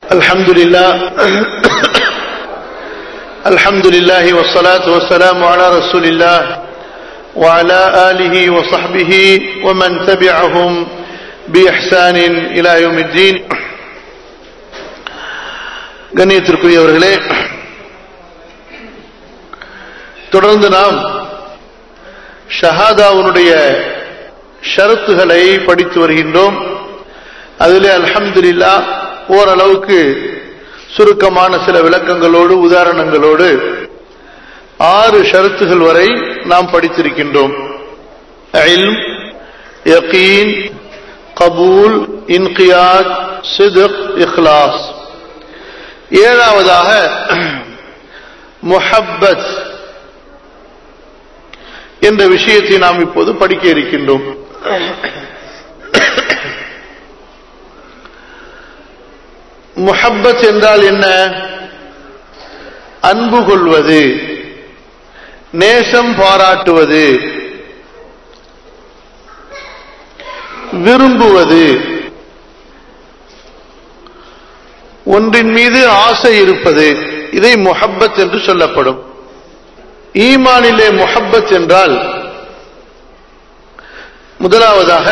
الحمد لله الحمد لله والصلاة والسلام على رسول الله وعلى آله وصحبه ومن تبعهم بإحسان إلى يوم الدين கண்ணியத்திற்குரியவர்களே தொடர்ந்து நாம் ஷஹாதாவுடைய ஷரத்துகளை படித்து வருகின்றோம் அதிலே அல்ஹம்துலில்லா ஓரளவுக்கு சுருக்கமான சில விளக்கங்களோடு உதாரணங்களோடு ஆறு ஷரத்துகள் வரை நாம் படித்திருக்கின்றோம் இல்ம் யகீன் கபூல் இன்கியாத் சிதுக் இஹ்லாஸ் ஏழாவதாக முஹப்பத் என்ற விஷயத்தை நாம் இப்போது படிக்க இருக்கின்றோம் முஹப்பத் என்றால் என்ன அன்பு கொள்வது நேசம் பாராட்டுவது விரும்புவது ஒன்றின் மீது ஆசை இருப்பது இதை முஹப்பத் என்று சொல்லப்படும் ஈமானிலே முஹப்பத் என்றால் முதலாவதாக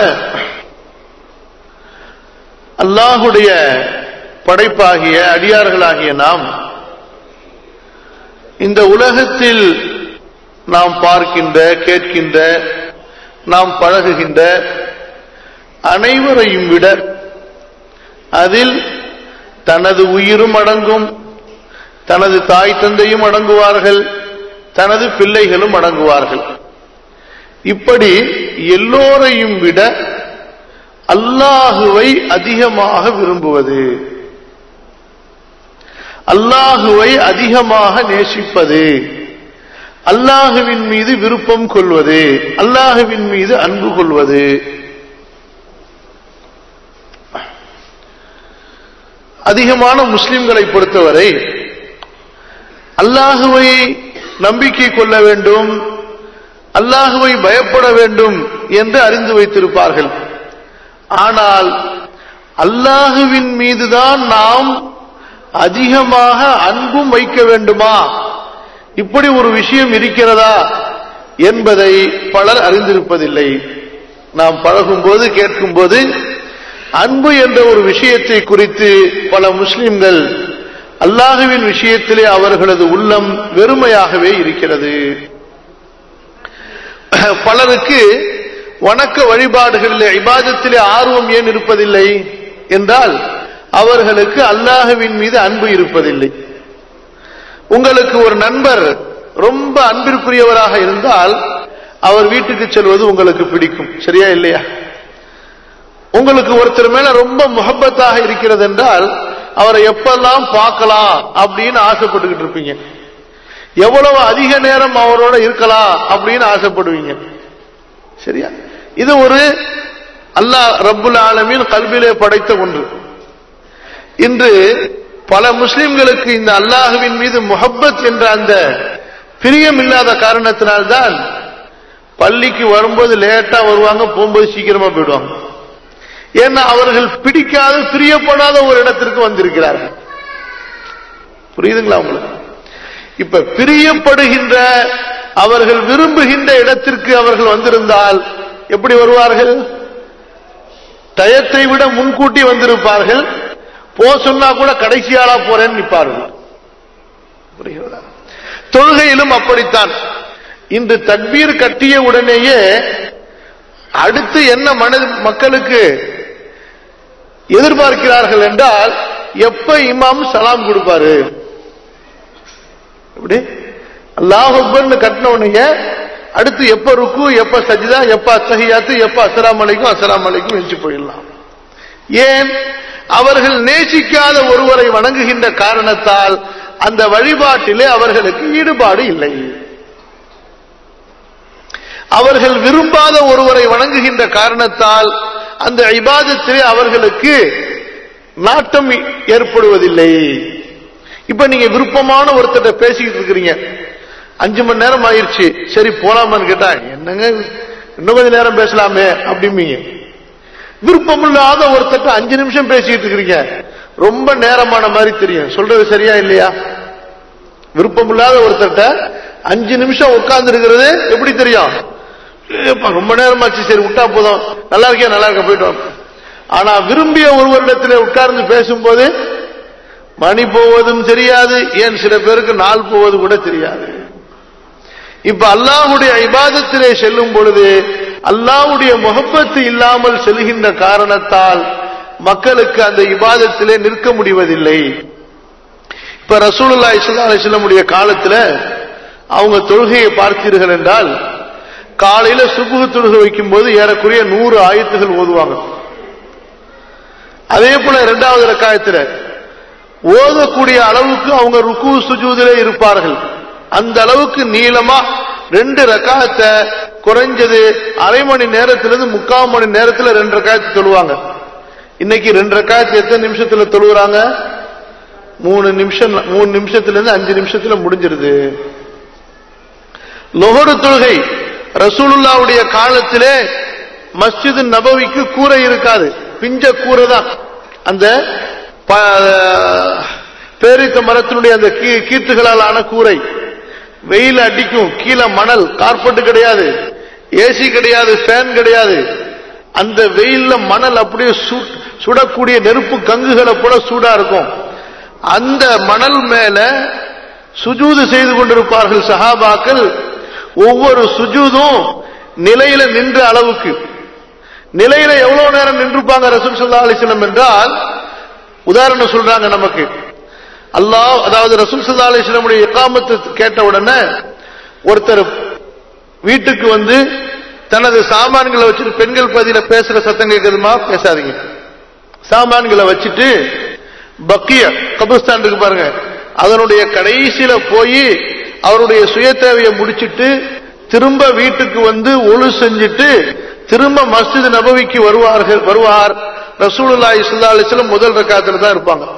அல்லாஹுடைய படைப்பாகிய அடியார்களாகிய நாம் இந்த உலகத்தில் நாம் பார்க்கின்ற கேட்கின்ற நாம் பழகுகின்ற அனைவரையும் விட அதில் தனது உயிரும் அடங்கும் தனது தாய் தந்தையும் அடங்குவார்கள் தனது பிள்ளைகளும் அடங்குவார்கள் இப்படி எல்லோரையும் விட அல்லாஹுவை அதிகமாக விரும்புவது அல்லாஹுவை அதிகமாக நேசிப்பது அல்லாஹுவின் மீது விருப்பம் கொள்வது அல்லாஹுவின் மீது அன்பு கொள்வது அதிகமான முஸ்லிம்களை பொறுத்தவரை அல்லாஹுவை நம்பிக்கை கொள்ள வேண்டும் அல்லாஹுவை பயப்பட வேண்டும் என்று அறிந்து வைத்திருப்பார்கள் ஆனால் அல்லாஹுவின் மீதுதான் நாம் அதிகமாக அன்பும் வைக்க வேண்டுமா இப்படி ஒரு விஷயம் இருக்கிறதா என்பதை பலர் அறிந்திருப்பதில்லை நாம் பழகும்போது கேட்கும்போது அன்பு என்ற ஒரு விஷயத்தை குறித்து பல முஸ்லிம்கள் அல்லாஹுவின் விஷயத்திலே அவர்களது உள்ளம் வெறுமையாகவே இருக்கிறது பலருக்கு வணக்க வழிபாடுகளிலே இபாதத்திலே ஆர்வம் ஏன் இருப்பதில்லை என்றால் அவர்களுக்கு அல்லாஹுவின் மீது அன்பு இருப்பதில்லை உங்களுக்கு ஒரு நண்பர் ரொம்ப அன்பிற்குரியவராக இருந்தால் அவர் வீட்டுக்கு செல்வது உங்களுக்கு பிடிக்கும் சரியா இல்லையா உங்களுக்கு ஒருத்தர் மேல ரொம்ப முகப்பத்தாக இருக்கிறது என்றால் அவரை எப்பெல்லாம் பார்க்கலாம் அப்படின்னு ஆசைப்பட்டுக்கிட்டு இருப்பீங்க எவ்வளவு அதிக நேரம் அவரோட இருக்கலாம் அப்படின்னு ஆசைப்படுவீங்க சரியா இது ஒரு அல்லாஹ் ரப்புல் ஆலமின் கல்வியிலே படைத்த ஒன்று இன்று பல முஸ்லிம்களுக்கு இந்த அல்லாஹுவின் மீது முஹப்பத் என்ற அந்த பிரியம் இல்லாத காரணத்தினால்தான் பள்ளிக்கு வரும்போது லேட்டா வருவாங்க போகும்போது சீக்கிரமா போயிடுவாங்க ஏன்னா அவர்கள் பிடிக்காத பிரியப்படாத ஒரு இடத்திற்கு வந்திருக்கிறார்கள் புரியுதுங்களா உங்களுக்கு இப்ப பிரியப்படுகின்ற அவர்கள் விரும்புகின்ற இடத்திற்கு அவர்கள் வந்திருந்தால் எப்படி வருவார்கள் டயத்தை விட முன்கூட்டி வந்திருப்பார்கள் போ சொன்னா கூட கடைசியாளா போறேன்னு நிற்பார்கள் புரிகிறதா தொழுகையிலும் அப்படித்தான் இன்று தக்பீர் கட்டிய உடனேயே அடுத்து என்ன மன மக்களுக்கு எதிர்பார்க்கிறார்கள் என்றால் எப்ப இமாம் சலாம் கொடுப்பாரு எப்படி அல்லாஹுன்னு கட்டின உடனே அடுத்து எப்ப ருக்கு எப்ப சஜிதா எப்ப அத்தகையாத்து எப்ப அசலாம் அலைக்கும் அசலாம் அலைக்கும் எரிச்சு போயிடலாம் ஏன் அவர்கள் நேசிக்காத ஒருவரை வணங்குகின்ற காரணத்தால் அந்த வழிபாட்டிலே அவர்களுக்கு ஈடுபாடு இல்லை அவர்கள் விரும்பாத ஒருவரை வணங்குகின்ற காரணத்தால் அந்த இபாதத்திலே அவர்களுக்கு நாட்டம் ஏற்படுவதில்லை இப்ப நீங்க விருப்பமான ஒருத்தர் பேசிக்கிட்டு இருக்கிறீங்க அஞ்சு மணி நேரம் ஆயிருச்சு சரி போலாமான்னு கேட்டா என்னங்க இன்னும் கொஞ்ச நேரம் பேசலாமே அப்படிம்பீங்க விருப்பமில்லாத ஒருத்தட்ட அஞ்சு நிமிஷம் பேசிட்டு இருக்கிறீங்க ரொம்ப நேரமான மாதிரி தெரியும் சொல்றது சரியா இல்லையா விருப்பம் இல்லாத ஒருத்தர்ட்ட அஞ்சு நிமிஷம் உட்கார்ந்து இருக்கிறது எப்படி தெரியும் ஏப்பா, ரொம்ப நேரமாச்சு சரி விட்டா போதும் நல்லா இருக்கியா நல்லா இருக்க போயிட்டு வாங்க. ஆனா விரும்பிய ஒருவரிடத்தில் உட்கார்ந்து பேசும்போது மணி போவதும் தெரியாது ஏன் சில பேருக்கு நாள் போவது கூட தெரியாது இப்ப அல்லாஹ்வுடைய இபாதத்திலே செல்லும் பொழுது அல்லாஹ்வுடைய முகப்பத்து இல்லாமல் செல்கின்ற காரணத்தால் மக்களுக்கு அந்த இபாதத்திலே நிற்க முடிவதில்லை இப்ப ரசூலுல்லாஹி ஸல்லல்லாஹு அலைஹி வஸல்லமுடைய காலத்துல அவங்க தொழுகையை பார்த்தீர்கள் என்றால் காலையில சுபுகு தொழுகை வைக்கும் போது ஏறக்குறைய நூறு ஆயத்துகள் ஓதுவாங்க அதே போல இரண்டாவது ரக்காயத்துல ஓதக்கூடிய அளவுக்கு அவங்க ருக்கு சுஜூதிலே இருப்பார்கள் அந்த அளவுக்கு நீளமா ரெண்டு ரக்காயத்தை குறைஞ்சது அரை மணி நேரத்திலிருந்து முக்கால் மணி நேரத்துல ரெண்டு ரக்காயத்தை தொழுவாங்க இன்னைக்கு ரெண்டு ரக்காயத்தை எத்தனை நிமிஷத்துல தொழுகிறாங்க மூணு நிமிஷம் மூணு நிமிஷத்துல இருந்து அஞ்சு நிமிஷத்துல முடிஞ்சிருது லொஹரு தொழுகை ரசூலுல்லாவுடைய காலத்திலே மஸ்ஜிது நபவிக்கு கூரை இருக்காது பிஞ்ச கூரை தான் அந்த ப- பேரித்த மரத்தினுடைய அந்த கீ- கீற்றுகளால் ஆன கூரை வெயில் அடிக்கும் கீழே மணல் கார்பெட் கிடையாது ஏசி கிடையாது ஃபேன் கிடையாது அந்த வெயில்ல மணல் அப்படியே சு- சுடக்கூடிய நெருப்பு கங்குகளை போல சூடா இருக்கும் அந்த மணல் மேல சுஜூது செய்து கொண்டிருப்பார்கள் சஹாபாக்கள் ஒவ்வொரு சுஜூதும் நிலையில நின்ற அளவுக்கு நிலையில எவ்வளவு நேரம் நின்றுப்பாங்க ரசூல் சல்லா அலிஸ்லம் என்றால் உதாரணம் சொல்றாங்க நமக்கு அல்லாஹ் அதாவது ரசூல் சல்லா அலிஸ்லமுடைய இக்காமத்து கேட்ட உடனே ஒருத்தர் வீட்டுக்கு வந்து தனது சாமான்களை வச்சுட்டு பெண்கள் பதில பேசுற சத்தம் கேட்குதுமா பேசாதீங்க சாமான்களை வச்சுட்டு பக்கிய கபிரஸ்தான் இருக்கு பாருங்க அதனுடைய கடைசியில போய் அவருடைய சுய தேவையை முடிச்சிட்டு திரும்ப வீட்டுக்கு வந்து ஒழு செஞ்சுட்டு திரும்ப மஸ்ஜித் நபவிக்கு வருவார்கள் வருவார் ரசூலுல்லாஹி ஸல்லல்லாஹு அலைஹி வஸல்லம் முதல் ரக்காத்துல தான் இருப்பாங்க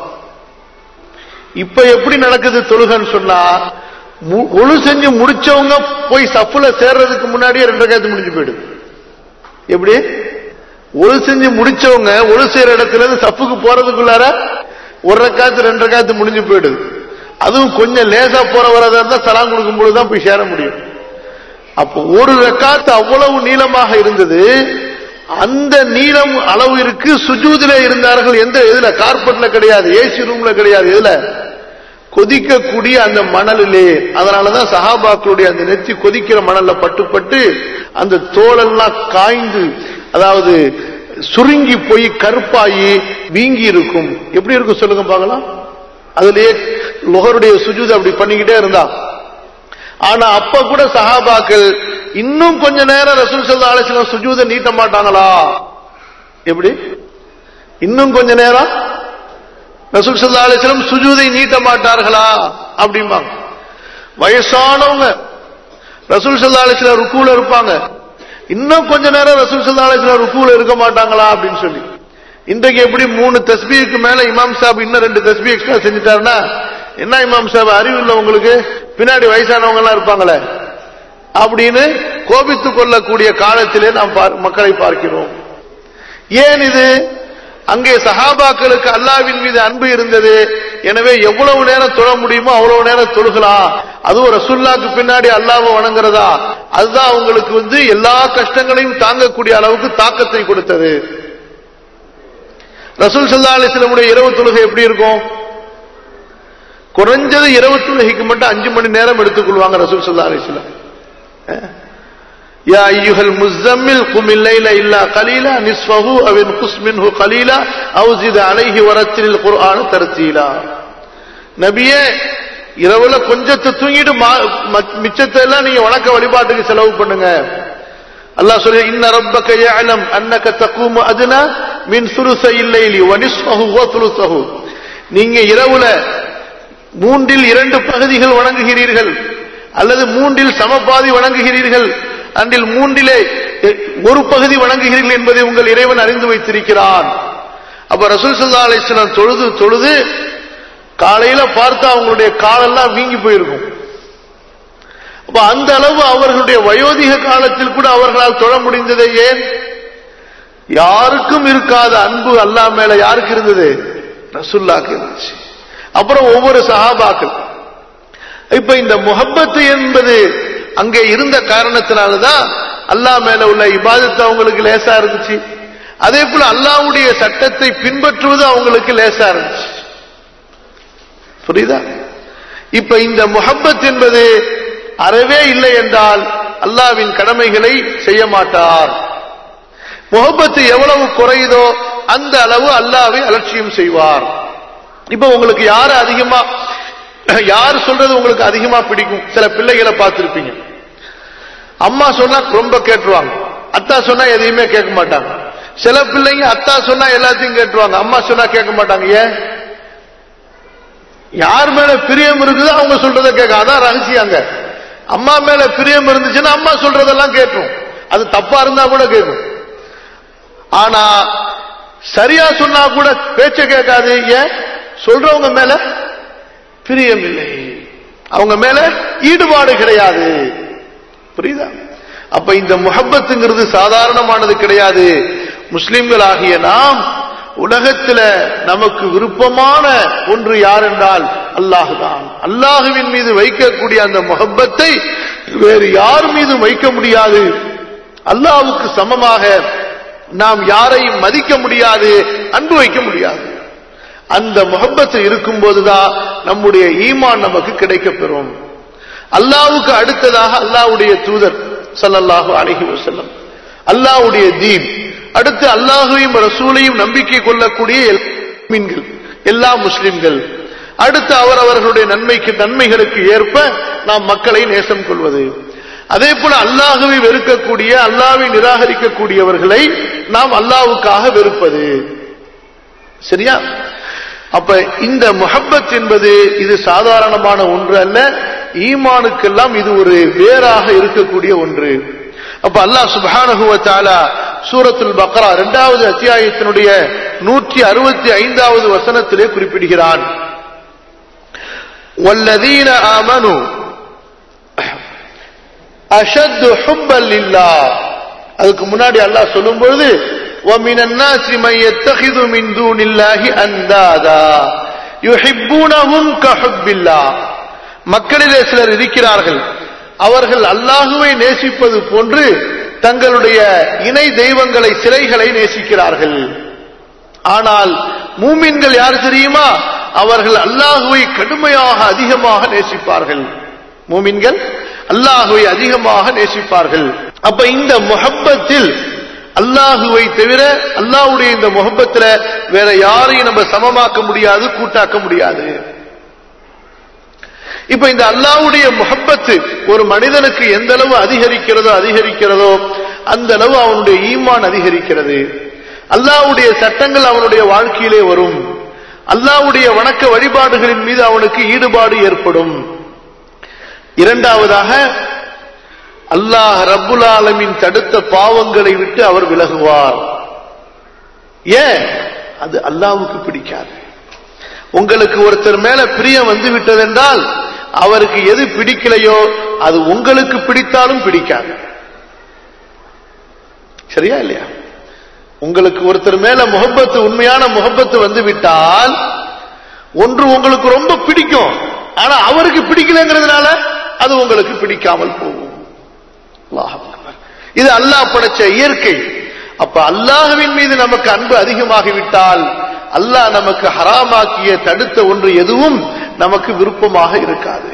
இப்ப எப்படி நடக்குது தொழுகன்னு சொன்னா மு- ஒழு செஞ்சு முடிச்சவங்க போய் சஃப்ல சேர்றதுக்கு முன்னாடியே ரெண்டு ரக்காத்து முடிஞ்சு போயிடுது எப்படி ஒழு செஞ்சு முடிச்சவங்க ஒழு செய்யற இடத்துல இருந்து சஃப்புக்கு போறதுக்குள்ளார ஒரு ரக்காத்து ரெண்டு ரக்காத்து முடிஞ்சு போயிடுது அதுவும் கொஞ்சம் லேசா போற வரதா இருந்தா சலாம் கொடுக்கும் பொழுது தான் போய் சேர முடியும் அப்போ ஒரு ரக்காத்து அவ்வளவு நீளமாக இருந்தது அந்த நீளம் அளவிற்கு சுஜூதில இருந்தார்கள் எந்த இதுல கார்பெட்ல கிடையாது ஏசி ரூம்ல கிடையாது எதுல கொதிக்கக்கூடிய அந்த மணலிலே அதனாலதான் சஹாபாக்களுடைய அந்த நெத்தி கொதிக்கிற மணல்ல பட்டு பட்டு அந்த தோலெல்லாம் காய்ந்து அதாவது சுருங்கி போய் கருப்பாயி வீங்கி இருக்கும் எப்படி இருக்கும் சொல்லுங்க பார்க்கலாம் அதுலயே லொஹருடைய சுஜூத் அப்படி பண்ணிக்கிட்டே இருந்தா ஆனா அப்ப கூட சஹாபாக்கள் இன்னும் கொஞ்ச நேரம் ரசூல் சல்லா அலிஸ்லாம் சுஜூத நீட்ட மாட்டாங்களா எப்படி இன்னும் கொஞ்ச நேரம் ரசூல் சல்லா அலிஸ்லாம் சுஜூதை நீட்ட மாட்டார்களா அப்படிம்பாங்க வயசானவங்க ரசூல் சல்லா அலிஸ்லாம் ருக்கூல இருப்பாங்க இன்னும் கொஞ்ச நேரம் ரசூல் சல்லா அலிஸ்லாம் ருக்கூல இருக்க மாட்டாங்களா அப்படின்னு சொல்லி இன்றைக்கு எப்படி மூணு தஸ்பீக்கு மேல இமாம் சாப் இன்னும் ரெண்டு தஸ்பீ எக்ஸ்ட்ரா செஞ்சுட்டாருன்னா என்ன இமாம் சாப் அறிவு இல்லை உங்களுக்கு பின்னாடி வயசானவங்க எல்லாம் இருப்பாங்களே அப்படின்னு கோபித்துக் கொள்ளக்கூடிய காலத்திலே நாம் பார்- மக்களை பார்க்கிறோம் ஏன் இது அங்கே சஹாபாக்களுக்கு அல்லாவின் மீது அன்பு இருந்தது எனவே எவ்வளவு நேரம் தொழ முடியுமோ அவ்வளவு நேரம் தொழுகலாம் அதுவும் ரசுல்லாக்கு பின்னாடி அல்லாவை வணங்குறதா அதுதான் அவங்களுக்கு வந்து எல்லா கஷ்டங்களையும் தாங்கக்கூடிய அளவுக்கு தாக்கத்தை கொடுத்தது ரசூல் சல்லா அலிஸ்லமுடைய இரவு தொழுகை எப்படி இருக்கும் குறைஞ்சது இரவு தொழுகைக்கு மட்டும் அஞ்சு மணி நேரம் எடுத்துக்கொள்வாங்க ரசூல் சல்லா அலிஸ்லாம் يا أيها المزمل قم الليل إلا قليلا نصفه أو انقص منه قليلا أو زد عليه ورتل القرآن ترتيلا நபியே இரவுல கொஞ்சத்தை தூங்கிட்டு மா- ம- மிச்சத்தை எல்லாம் நீங்க வணக்க வழிபாட்டுக்கு செலவு பண்ணுங்க அல்லாஹ் சொல்லி இன்ன ரப்பக يعلم انك تقوم ادنى من ثلثي الليل ونصفه وثلثه நீங்க இரவுல மூன்றில் இரண்டு பகுதிகள் வணங்குகிறீர்கள் அல்லது மூன்றில் சமபாதி வணங்குகிறீர்கள் அன்றில் மூன்றிலே எ- ஒரு பகுதி வணங்குகிறீர்கள் என்பதை உங்கள் இறைவன் அறிந்து வைத்திருக்கிறான் அப்ப ரசூல் சல்லா அலிஸ்லாம் தொழுது தொழுது காலையில பார்த்தா அவங்களுடைய காலெல்லாம் வீங்கி போயிருக்கும் அப்ப அந்த அளவு அவர்களுடைய வயோதிக காலத்தில் கூட அவர்களால் தொழ முடிந்ததை ஏன் யாருக்கும் இருக்காத அன்பு அல்லாஹ் மேல யாருக்கு இருந்தது ரசுல்லாக்கு இருந்துச்சு அப்புறம் ஒவ்வொரு சஹாபாக்கள் இப்ப இந்த முஹப்பத்து என்பது அங்கே இருந்த காரணத்தினாலதான் அல்லாஹ் மேல உள்ள இபாதத்து அவங்களுக்கு லேசா இருந்துச்சு அதே போல அல்லாஹ்வுடைய சட்டத்தை பின்பற்றுவது அவங்களுக்கு லேசா இருந்துச்சு புரியுதா இப்ப இந்த முஹப்பத் என்பது அறவே இல்லை என்றால் அல்லாவின் கடமைகளை செய்ய மாட்டார் முகப்பத்து எவ்வளவு குறையுதோ அந்த அளவு அல்லாவை அலட்சியம் செய்வார் இப்ப உங்களுக்கு யாரு அதிகமா யார் சொல்றது உங்களுக்கு அதிகமா பிடிக்கும் சில பிள்ளைகளை பார்த்திருப்பீங்க அம்மா சொன்னா ரொம்ப கேட்டுருவாங்க அத்தா சொன்னா எதையுமே கேட்க மாட்டாங்க சில பிள்ளைங்க அத்தா சொன்னா எல்லாத்தையும் கேட்டுருவாங்க அம்மா சொன்னா கேட்க மாட்டாங்க ஏன் யார் மேல பிரியம் இருக்குதோ அவங்க சொல்றதை கேட்க அதான் ரகசியங்க அம்மா மேல பிரியம் இருந்துச்சுன்னா அம்மா சொல்றதெல்லாம் கேட்கும் அது தப்பா இருந்தா கூட கேட்கும் ஆனா சரியா சொன்னா கூட பேச்ச கேட்காது ஏன் சொல்றவங்க மேல பிரியம் இல்லை அவங்க மேல ஈடுபாடு கிடையாது புரியுதா அப்ப இந்த முஹப்பத்துங்கிறது சாதாரணமானது கிடையாது முஸ்லிம்கள் ஆகிய நாம் உலகத்துல நமக்கு விருப்பமான ஒன்று யார் என்றால் அல்லாஹ் தான் அல்லாஹுவின் மீது வைக்கக்கூடிய அந்த முகப்பத்தை வேறு யார் மீதும் வைக்க முடியாது அல்லாஹ்வுக்கு சமமாக நாம் யாரையும் மதிக்க முடியாது அன்பு வைக்க முடியாது அந்த முகப்பத்து இருக்கும் போதுதான் நம்முடைய ஈமான் நமக்கு கிடைக்கப் பெறும் அல்லாவுக்கு அடுத்ததாக அல்லாவுடைய தூதர் ஸல்லல்லாஹு அலைஹி வஸல்லம் அல்லாவுடைய தீன் அடுத்து அல்லாஹுவையும் ரசூலையும் நம்பிக்கை கொள்ளக்கூடிய மீன்கள் எல்லா முஸ்லிம்கள் அடுத்து அவர் அவர்களுடைய நன்மைக்கு நன்மைகளுக்கு ஏற்ப நாம் மக்களை நேசம் கொள்வது அதே போல அல்லாஹுவை வெறுக்கக்கூடிய அல்லாவை நிராகரிக்கக்கூடியவர்களை நாம் அல்லாவுக்காக வெறுப்பது சரியா அப்ப இந்த முஹப்பத் என்பது இது சாதாரணமான ஒன்று அல்ல ஈமானுக்கெல்லாம் இது ஒரு வேறாக இருக்கக்கூடிய ஒன்று அப்ப அல்லாஹ் சுப்ஹானஹு வ தஆலா சூரத்துல் பக்ரா இரண்டாவது அத்தியாயத்தினுடைய நூற்றி அறுபத்தி ஐந்தாவது வசனத்திலே குறிப்பிடுகிறான் வல்லதீன ஆமனு அஷத்து ஹுப்பல் இல்லா அதுக்கு முன்னாடி அல்லாஹ் சொல்லும் பொழுது وَمِنَ النَّاسِ مَن يَتَّخِذُ مِن دُونِ اللَّهِ أَندَادًا يُحِبُّونَهُمْ كَحُبِّ اللَّهِ மக்களிலே சிலர் இருக்கிறார்கள் அவர்கள் அல்லாஹுவை நேசிப்பது போன்று தங்களுடைய இணை தெய்வங்களை சிலைகளை நேசிக்கிறார்கள் ஆனால் மூமின்கள் யார் தெரியுமா அவர்கள் அல்லாஹுவை கடுமையாக அதிகமாக நேசிப்பார்கள் மூமின்கள் அல்லாஹுவை அதிகமாக நேசிப்பார்கள் அப்ப இந்த முஹப்பத்தில் அல்லாஹுவை தவிர அல்லாஹ்வுடைய இந்த முகப்பத்துல வேற யாரையும் நம்ம சமமாக்க முடியாது கூட்டாக்க முடியாது இப்ப இந்த அல்லாஹ்வுடைய முகப்பத்து ஒரு மனிதனுக்கு எந்த அளவு அதிகரிக்கிறதோ அதிகரிக்கிறதோ அந்த அளவு அவனுடைய ஈமான் அதிகரிக்கிறது அல்லாஹ்வுடைய சட்டங்கள் அவனுடைய வாழ்க்கையிலே வரும் அல்லாஹ்வுடைய வணக்க வழிபாடுகளின் மீது அவனுக்கு ஈடுபாடு ஏற்படும் இரண்டாவதாக அல்லாஹ் ரப்புல் ஆலமின் தடுத்த பாவங்களை விட்டு அவர் விலகுவார் ஏன் அது அல்லாவுக்கு பிடிக்காது உங்களுக்கு ஒருத்தர் மேல பிரியம் வந்து விட்டதென்றால் அவருக்கு எது பிடிக்கலையோ அது உங்களுக்கு பிடித்தாலும் பிடிக்காது சரியா இல்லையா உங்களுக்கு ஒருத்தர் மேல முகப்பத்து உண்மையான முகப்பத்து வந்து விட்டால் ஒன்று உங்களுக்கு ரொம்ப பிடிக்கும் ஆனா அவருக்கு பிடிக்கலங்கிறதுனால அது உங்களுக்கு பிடிக்காமல் போகும் அல்லாஹ் அக்பர். இது அல்லாஹ் படைச்ச இயற்கை அப்ப அல்லாஹ்வின் மீது நமக்கு அன்பு அதிகமாகிவிட்டால் அல்லாஹ் நமக்கு ஹராமாக்கிய தடுத்த ஒன்று எதுவும் நமக்கு விருப்பமாக இருக்காது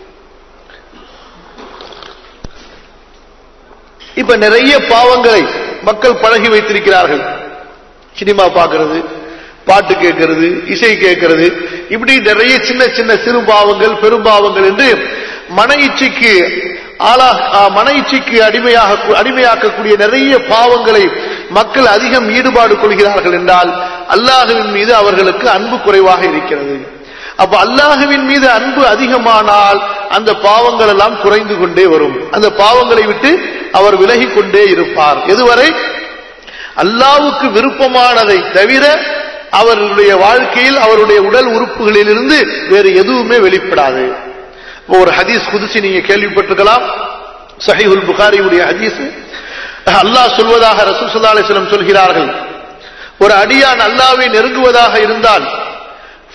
இப்ப நிறைய பாவங்களை மக்கள் பழகி வைத்திருக்கிறார்கள் சினிமா பார்க்கிறது பாட்டு கேட்கிறது இசை கேட்கிறது இப்படி நிறைய சின்ன சின்ன சிறு பாவங்கள் பெரும் பாவங்கள் என்று மன இச்சைக்கு ஆளா ஆ, மன இச்சைக்கு அடிமையாக அடிமையாக்கக்கூடிய நிறைய பாவங்களை மக்கள் அதிகம் ஈடுபாடு கொள்கிறார்கள் என்றால் அல்லாஹுவின் மீது அவர்களுக்கு அன்பு குறைவாக இருக்கிறது அப்ப அல்லாஹுவின் மீது அன்பு அதிகமானால் அந்த பாவங்கள் எல்லாம் குறைந்து கொண்டே வரும் அந்த பாவங்களை விட்டு அவர் விலகிக் கொண்டே இருப்பார் எதுவரை அல்லாவுக்கு விருப்பமானதை தவிர அவருடைய வாழ்க்கையில் அவருடைய உடல் உறுப்புகளிலிருந்து வேறு எதுவுமே வெளிப்படாது இப்போ ஒரு ஹதீஸ் குதிச்சு நீங்க கேள்விப்பட்டிருக்கலாம் சஹீஹுல் புகாரியுடைய ஹதீஸ் அல்லாஹ் சொல்வதாக ரசூல் ஸல்லல்லாஹு அலைஹி வஸல்லம் சொல்கிறார்கள் ஒரு அடியான் அல்லாவை நெருங்குவதாக இருந்தால்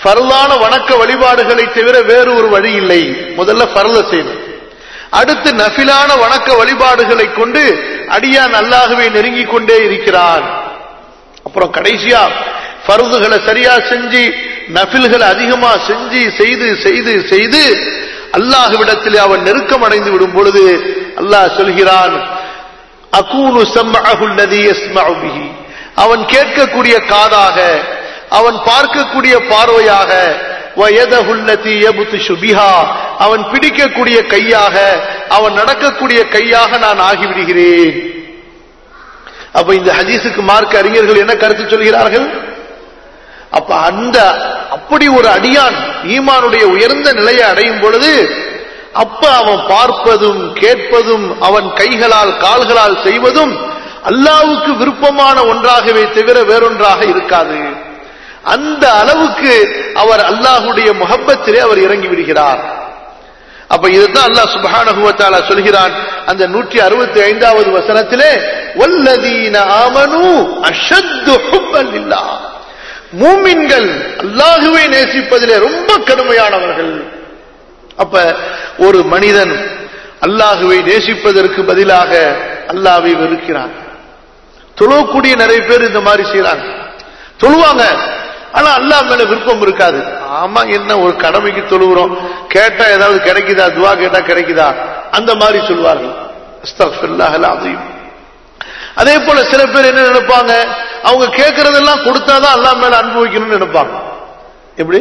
ஃபர்லான வணக்க வழிபாடுகளை தவிர வேறு ஒரு வழி இல்லை முதல்ல ஃபர்ல செய்யணும் அடுத்து நஃபிலான வணக்க வழிபாடுகளை கொண்டு அடியான் அல்லாஹுவை நெருங்கிக் கொண்டே இருக்கிறான் அப்புறம் கடைசியா ஃபர்துகளை சரியா செஞ்சு நஃபில்களை அதிகமா செஞ்சு செய்து செய்து செய்து அல்லாஹுவிடத்தில் அவன் நெருக்கம் அடைந்து விடும் பொழுது அல்லாஹ் சொல்கிறான் அகூனு சம்மஅஹுல்லதி யஸ்மஉ பிஹி அவன் கேட்கக்கூடிய காதாக அவன் பார்க்கக்கூடிய பார்வையாக வயதஹுல்லதி யபுத்ஷு பிஹா அவன் பிடிக்கக்கூடிய கையாக அவன் நடக்கக்கூடிய கையாக நான் ஆகிவிடுகிறேன் அப்ப இந்த ஹதீஸுக்கு மார்க்க அறிஞர்கள் என்ன கருத்து சொல்கிறார்கள் அப்ப அந்த அப்படி ஒரு அடியான் ஈமானுடைய உயர்ந்த நிலையை அடையும் பொழுது அப்ப அவன் பார்ப்பதும் கேட்பதும் அவன் கைகளால் கால்களால் செய்வதும் அல்லாவுக்கு விருப்பமான ஒன்றாகவே தவிர வேறொன்றாக இருக்காது அந்த அளவுக்கு அவர் அல்லாஹுடைய முகப்பத்திலே அவர் இறங்கி விடுகிறார் அப்ப இதுதான் அல்லாஹ் சுப்ஹானஹு வ தஆலா சொல்கிறான் அந்த 165 ஐந்தாவது வசனத்திலே வல்லதீன ஆமனு அஷத்து ஹுப்பன் லில்லாஹ் மூமின்கள் அல்லாஹுவை நேசிப்பதிலே ரொம்ப கடுமையானவர்கள் அப்ப ஒரு மனிதன் அல்லாஹுவை நேசிப்பதற்கு பதிலாக அல்லாஹ்வை வெறுக்கிறான் தொழக்கூடிய நிறைய பேர் இந்த மாதிரி செய்யறாங்க தொழுவாங்க ஆனா அல்லாஹ் மேல விருப்பம் இருக்காது ஆமா என்ன ஒரு கடமைக்கு தொழுகிறோம் கேட்டா ஏதாவது கிடைக்குதா துவா கேட்டா கிடைக்குதா அந்த மாதிரி சொல்வார்கள் அஸ்தக்ஃபிருல்லாஹ் அல்-அஸீம். அதே போல சில பேர் என்ன நினைப்பாங்க அவங்க கேட்கறதெல்லாம் கொடுத்தாதான் அல்லாஹ் மேல அனுபவிக்கணும்னு நினைப்பாங்க எப்படி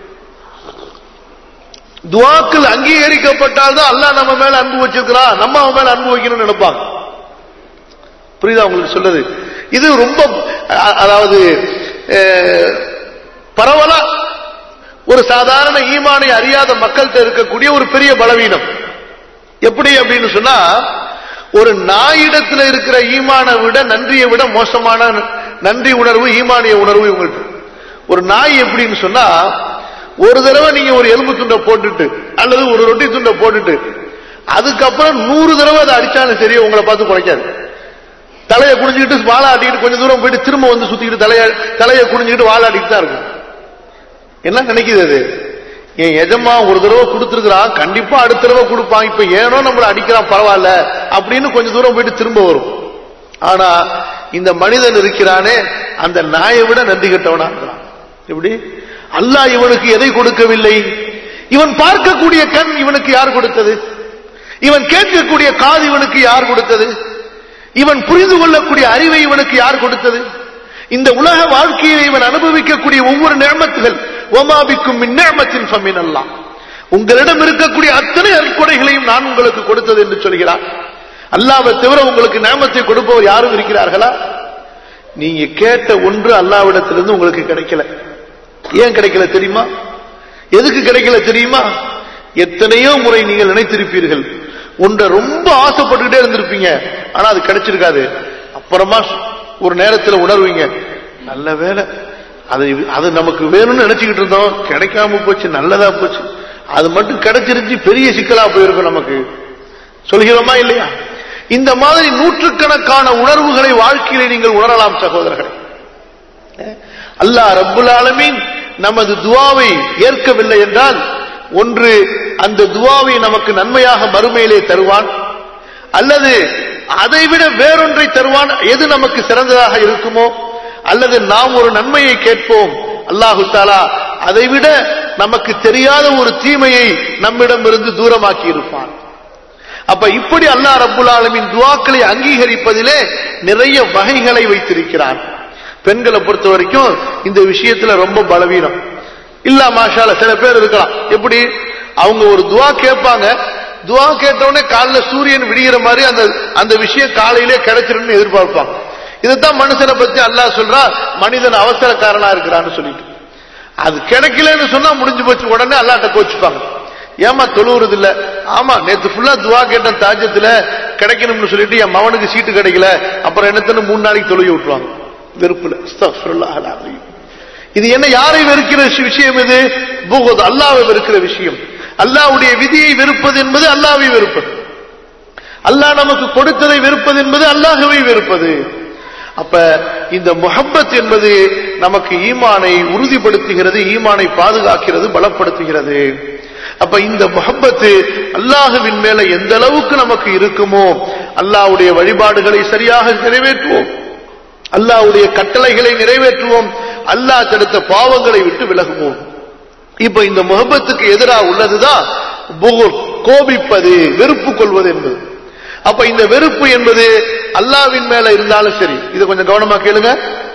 துவாக்கள் அங்கீகரிக்கப்பட்டால் தான் அல்லாஹ் நம்ம மேல அன்பு வச்சிருக்கிறான் நம்ம அவன் மேல அன்பு வைக்கணும்னு நினைப்பாங்க புரியுதா உங்களுக்கு சொல்றது இது ரொம்ப அ- அதாவது அஹ், பரவலா ஒரு சாதாரண ஈமானை அறியாத மக்கள்கிட்ட இருக்கக்கூடிய ஒரு பெரிய பலவீனம் எப்படி அப்படின்னு சொன்னா ஒரு நாயிடத்துல இருக்கிற ஈமானை விட நன்றியை விட மோசமான நன்றி உணர்வு ஈமானிய உணர்வு இவங்கள்ட்ட ஒரு நாய் எப்படின்னு சொன்னா ஒரு தடவை நீங்க ஒரு எலும்பு துண்டை போட்டுட்டு அல்லது ஒரு ரொட்டி துண்டை போட்டுட்டு அதுக்கப்புறம் நூறு தடவை அதை அடிச்சாலும் சரி உங்களை பார்த்து குறைக்காது தலையை குனிஞ்சுக்கிட்டு வாழை ஆட்டிக்கிட்டு கொஞ்சம் தூரம் போயிட்டு திரும்ப வந்து சுத்திக்கிட்டு தலைய தலையை குனிஞ்சுக்கிட்டு வாழை ஆட்டிட்டு தான் இருக்கும் என்ன நினைக்குது அது என் எஜமா ஒரு தடவை கொடுத்துருக்கிறான் கண்டிப்பா அடுத்த தடவை கொடுப்பான் இப்ப ஏனோ நம்மள அடிக்கிறான் பரவாயில்ல அப்படின்னு கொஞ்சம் தூரம் போயிட்டு திரும்ப வரும் ஆனா இந்த மனிதன் இருக்கிறானே அந்த நாயை விட நன்றி கெட்டவனா இருக்கிறான் எப்படி அல்லாஹ் இவனுக்கு எதை கொடுக்கவில்லை இவன் பார்க்கக்கூடிய கண் இவனுக்கு யார் கொடுத்தது இவன் கேட்கக்கூடிய காது இவனுக்கு யார் கொடுத்தது இவன் புரிந்து கொள்ளக்கூடிய அறிவை இவனுக்கு யார் கொடுத்தது இந்த உலக வாழ்க்கையில் இவன் அனுபவிக்கக்கூடிய ஒவ்வொரு நேமத்துகள் ஓமாபிக்கும் மின்னேமத்தின் ஃபமின் அல்லாஹ் உங்களிடம் இருக்கக்கூடிய அத்தனை அற்கொடைகளையும் நான் உங்களுக்கு கொடுத்தது என்று சொல்கிறார் அல்லாவை தவிர உங்களுக்கு நேமத்தை கொடுப்பவர் யாரும் இருக்கிறார்களா நீங்க கேட்ட ஒன்று அல்லாவிடத்திலிருந்து உங்களுக்கு கிடைக்கல ஏன் கிடைக்கல தெரியுமா எதுக்கு கிடைக்கல தெரியுமா எத்தனையோ முறை நீங்கள் நினைத்திருப்பீர்கள் ஒன்றை ரொம்ப ஆசைப்பட்டுக்கிட்டே இருந்திருப்பீங்க ஆனா அது கிடைச்சிருக்காது அப்புறமா ஒரு நேரத்தில் உணர்வீங்க நல்ல வேலை அது அது நமக்கு வேணும்னு நினைச்சுக்கிட்டு இருந்தோம் கிடைக்காம போச்சு நல்லதா போச்சு அது மட்டும் கிடைச்சிருந்துச்சு பெரிய சிக்கலா போயிருக்கும் நமக்கு சொல்கிறோமா இல்லையா இந்த மாதிரி நூற்றுக்கணக்கான உணர்வுகளை வாழ்க்கையிலே நீங்கள் உணரலாம் சகோதரர்களே அல்லாஹ் ரப்புல் ஆலமீன் நமது துவாவை ஏற்கவில்லை என்றால் ஒன்று அந்த துவாவை நமக்கு நன்மையாக மறுமையிலே தருவான் அல்லது அதைவிட வேறொன்றை தருவான் எது நமக்கு சிறந்ததாக இருக்குமோ அல்லது நாம் ஒரு நன்மையை கேட்போம் அல்லாஹு தாலா அதைவிட நமக்கு தெரியாத ஒரு தீமையை நம்மிடமிருந்து தூரமாக்கி இருப்பான் அப்ப இப்படி அல்லாஹ் ரப்புல் ஆலமின் துவாக்களை அங்கீகரிப்பதிலே நிறைய வகைகளை வைத்திருக்கிறான் பெண்களை பொறுத்த வரைக்கும் இந்த விஷயத்துல ரொம்ப பலவீனம் இல்ல மாஷால சில பேர் இருக்கலாம் எப்படி அவங்க ஒரு துவா கேட்பாங்க துவா கேட்டவுடனே காலைல சூரியன் விடிகிற மாதிரி அந்த அந்த விஷயம் காலையிலே கிடைச்சிருன்னு எதிர்பார்ப்பாங்க இதுதான் மனுஷனை பத்தி அல்லாஹ் சொல்றா மனிதன் அவசரக்காரனா இருக்கிறான்னு சொல்லிட்டு அது கிடைக்கலன்னு சொன்னா முடிஞ்சு போச்சு உடனே அல்லாட்ட கோச்சுப்பாங்க ஏமா தொழுவுறது இல்ல ஆமா நேத்து ஃபுல்லா துவா கேட்டேன் தாஜத்துல கிடைக்கணும்னு சொல்லிட்டு என் மவனுக்கு சீட்டு கிடைக்கல அப்புறம் என்னத்தன்னு மூணு நாளைக்கு தொழுகி விட்டுருவாங்க வெறுப்புல அஸ்தக்ஃபிருல்லாஹ் அல்-அஸீம். இது என்ன யாரை வெறுக்கிற விஷ- விஷயம் இது புகுத் அல்லாவை வெறுக்கிற விஷயம் அல்லாஹ்வுடைய விதியை வெறுப்பது என்பது அல்லாஹ்வை வெறுப்பது அல்லாஹ் நமக்கு கொடுத்ததை வெறுப்பது என்பது அல்லாஹ்வை வெறுப்பது அப்ப இந்த முஹப்பத் என்பது நமக்கு ஈமானை உறுதிப்படுத்துகிறது ஈமானை பாதுகாக்கிறது பலப்படுத்துகிறது அப்ப இந்த முஹப்பத்து அல்லாஹுவின் மேல எந்த அளவுக்கு நமக்கு இருக்குமோ அல்லாஹ்வுடைய வழிபாடுகளை சரியாக நிறைவேற்றுவோம் அல்லாஹ்வுடைய கட்டளைகளை நிறைவேற்றுவோம் அல்லாஹ் தடுத்த பாவங்களை விட்டு விலகுவோம் இப்ப இந்த முகப்பத்துக்கு எதிராக உள்ளதுதான் புகுர் கோபிப்பது வெறுப்பு கொள்வது என்பது அப்ப இந்த வெறுப்பு என்பது அல்லாவின் மேல இருந்தாலும் சரி இதை கொஞ்சம் கவனமா கேளுங்க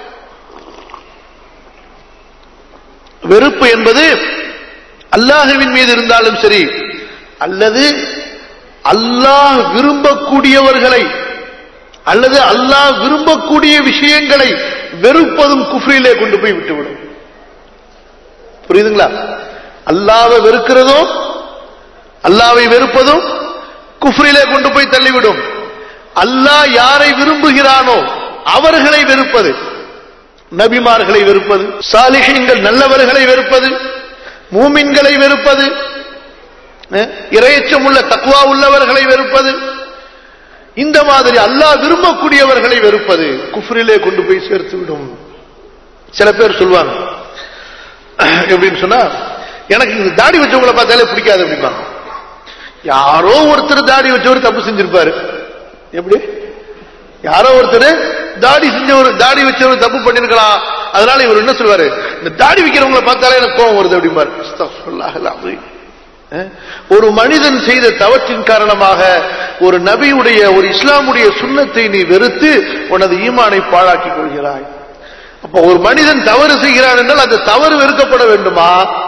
வெறுப்பு என்பது அல்லாஹுவின் மீது இருந்தாலும் சரி அல்லது அல்லாஹ் விரும்பக்கூடியவர்களை அல்லது அல்லாஹ் விரும்பக்கூடிய விஷயங்களை வெறுப்பதும் குஃப்ரியிலே கொண்டு போய் விட்டுவிடும் புரியுதுங்களா அல்லாவை வெறுக்கிறதும் அல்லாவை வெறுப்பதும் குஃப்ரிலே கொண்டு போய் தள்ளிவிடும் அல்லாஹ் யாரை விரும்புகிறானோ அவர்களை வெறுப்பது நபிமார்களை வெறுப்பது சாலிஹீன்கள் நல்லவர்களை வெறுப்பது மூமின்களை வெறுப்பது அஹ், இரையச்சம் உள்ள தக்குவா உள்ளவர்களை வெறுப்பது இந்த மாதிரி அல்லாஹ் விரும்பக்கூடியவர்களை வெறுப்பது குஃப்ரிலே கொண்டு போய் சேர்த்து விடும் சில பேர் சொல்லுவாங்க எப்படின்னு சொன்னா எனக்கு இந்த தாடி வச்சவங்களை பார்த்தாலே பிடிக்காது அப்படிம்பாங்க யாரோ ஒருத்தர் தாடி வச்சவர் தப்பு செஞ்சிருப்பாரு எப்படி யாரோ ஒருத்தர் தாடி செஞ்சவர் தாடி வச்சவர் தப்பு பண்ணிருக்கலாம் அதனால இவர் என்ன சொல்வாரு இந்த தாடி வைக்கிறவங்களை பார்த்தாலே எனக்கு கோவம் வருது அப்படிம்பாரு அஸ்தக்ஃபிருல்லாஹ் அல்-அஸீம். அஹ், ஒரு மனிதன் செய்த தவற்றின் காரணமாக ஒரு நபியுடைய ஒரு இஸ்லாமுடைய சுண்ணத்தை நீ வெறுத்து உனது ஈமானை பாழாக்கிக் கொள்கிறாய் அப்ப ஒரு மனிதன் தவறு செய்கிறான் என்றால் அந்த தவறு வெறுக்கப்பட வேண்டுமா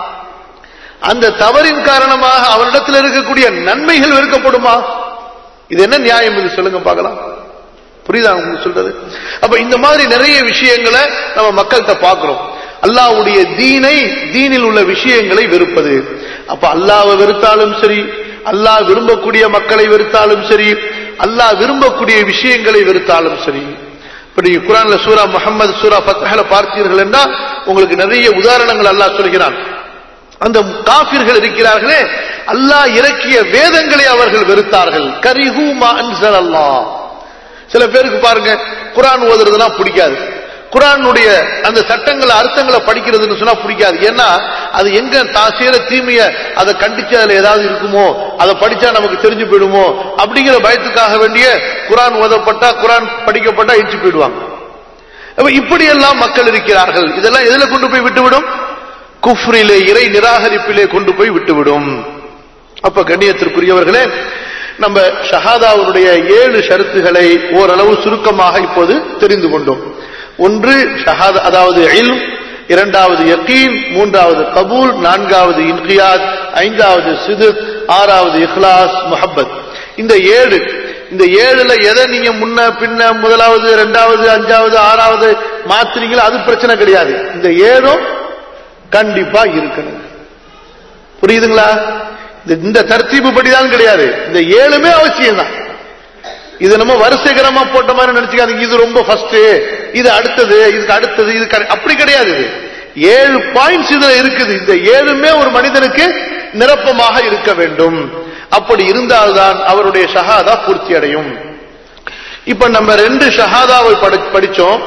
அந்த தவறின் காரணமாக அவனிடத்தில் இருக்கக்கூடிய நன்மைகள் வெறுக்கப்படுமா இது என்ன நியாயம் இது சொல்லுங்க பார்க்கலாம் புரியுதா உங்களுக்கு சொல்றது அப்ப இந்த மாதிரி நிறைய விஷயங்களை நம்ம மக்கள்கிட்ட பார்க்கிறோம் அல்லாஹ்வுடைய தீனை தீனில் உள்ள விஷயங்களை வெறுப்பது அப்ப அல்லாஹ்வை வெறுத்தாலும் சரி அல்லாஹ் விரும்பக்கூடிய மக்களை வெறுத்தாலும் சரி அல்லாஹ் விரும்பக்கூடிய விஷயங்களை வெறுத்தாலும் சரி இப்ப நீங்க குரான்ல சூரா முஹம்மது சூரா ஃபத்ஹல பார்த்தீர்கள் என்றால் உங்களுக்கு நிறைய உதாரணங்கள் அல்லாஹ் சொல்கிறான் அந்த காபிர்கள் இருக்கிறார்களே அல்லாஹ் இறக்கிய வேதங்களை அவர்கள் வெறுத்தார்கள் கரிஹூ மா அன்சல் அல்லாஹ் சில பேருக்கு பாருங்க குரான் ஓதுறதுனா பிடிக்காது குரானுடைய அந்த சட்டங்களை அர்த்தங்களை படிக்கிறதுன்னு சொன்னா பிடிக்காது ஏன்னா அது எங்க தான் செய்யற தீமைய அதை கண்டிச்சு அதுல ஏதாவது இருக்குமோ அதை படிச்சா நமக்கு தெரிஞ்சு போயிடுமோ அப்படிங்கிற பயத்துக்காக வேண்டிய குரான் ஓதப்பட்டா குரான் படிக்கப்பட்டா இடிச்சு போயிடுவாங்க அப்ப இப்படியெல்லாம் மக்கள் இருக்கிறார்கள் இதெல்லாம் எதுல கொண்டு போய் விட்டுவிடும் குஃப்ரிலே இறை நிராகரிப்பிலே கொண்டு போய் விட்டுவிடும் அப்ப கண்ணியத்திற்குரியவர்களே நம்ம ஷஹாதாவுடைய ஏழு ஷரத்துகளை ஓரளவு சுருக்கமாக இப்போது தெரிந்து கொண்டோம் ஒன்று ஷஹாதா அதாவது இல்ம் இரண்டாவது யக்கீன் மூன்றாவது கபூல் நான்காவது இன்கியாத் ஐந்தாவது சிதுக் ஆறாவது இஹ்லாஸ் முஹப்பத் இந்த ஏழு இந்த ஏழுல எதை நீங்க முன்ன பின்ன முதலாவது இரண்டாவது அஞ்சாவது ஆறாவது மாத்துறீங்களோ அது பிரச்சனை கிடையாது இந்த ஏழும் கண்டிப்பா இருக்கணும் புரியுதுங்களா இந்த- இந்த தர்த்தீபு படிதான் கிடையாது இந்த ஏழுமே அவசியம் தான் இது நம்ம வரிசைகரமா போட்ட மாதிரி நினைச்சுக்காதீங்க இது ரொம்ப ஃபர்ஸ்ட் இது அடுத்தது இதுக்கு அடுத்தது இது கரெ- அப்படி கிடையாது இது ஏழு பாயிண்ட்ஸ் இதுல இருக்குது இந்த ஏழுமே ஒரு மனிதனுக்கு நிரப்பமாக இருக்க வேண்டும் அப்படி இருந்தால்தான் அவருடைய ஷஹாதா பூர்த்தி அடையும் இப்ப நம்ம ரெண்டு ஷஹாதாவை படி- படிச்சோம்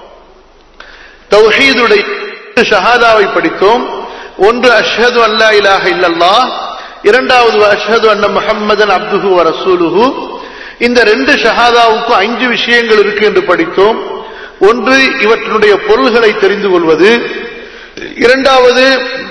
தௌஹீதுடைய ஷஹாதாவை படித்தோம் ஒன்று அஷ்ஹது அல்லா இலாஹ இல்லல்லாஹ் இரண்டாவது அஷ்ஹது அன்ன முஹம்மதன் அப்துஹு வ ரசூலுஹு இந்த ரெண்டு ஷஹாதாவுக்கும் அஞ்சு விஷயங்கள் இருக்கு என்று படித்தோம் ஒன்று இவற்றினுடைய பொருள்களை தெரிந்து கொள்வது இரண்டாவது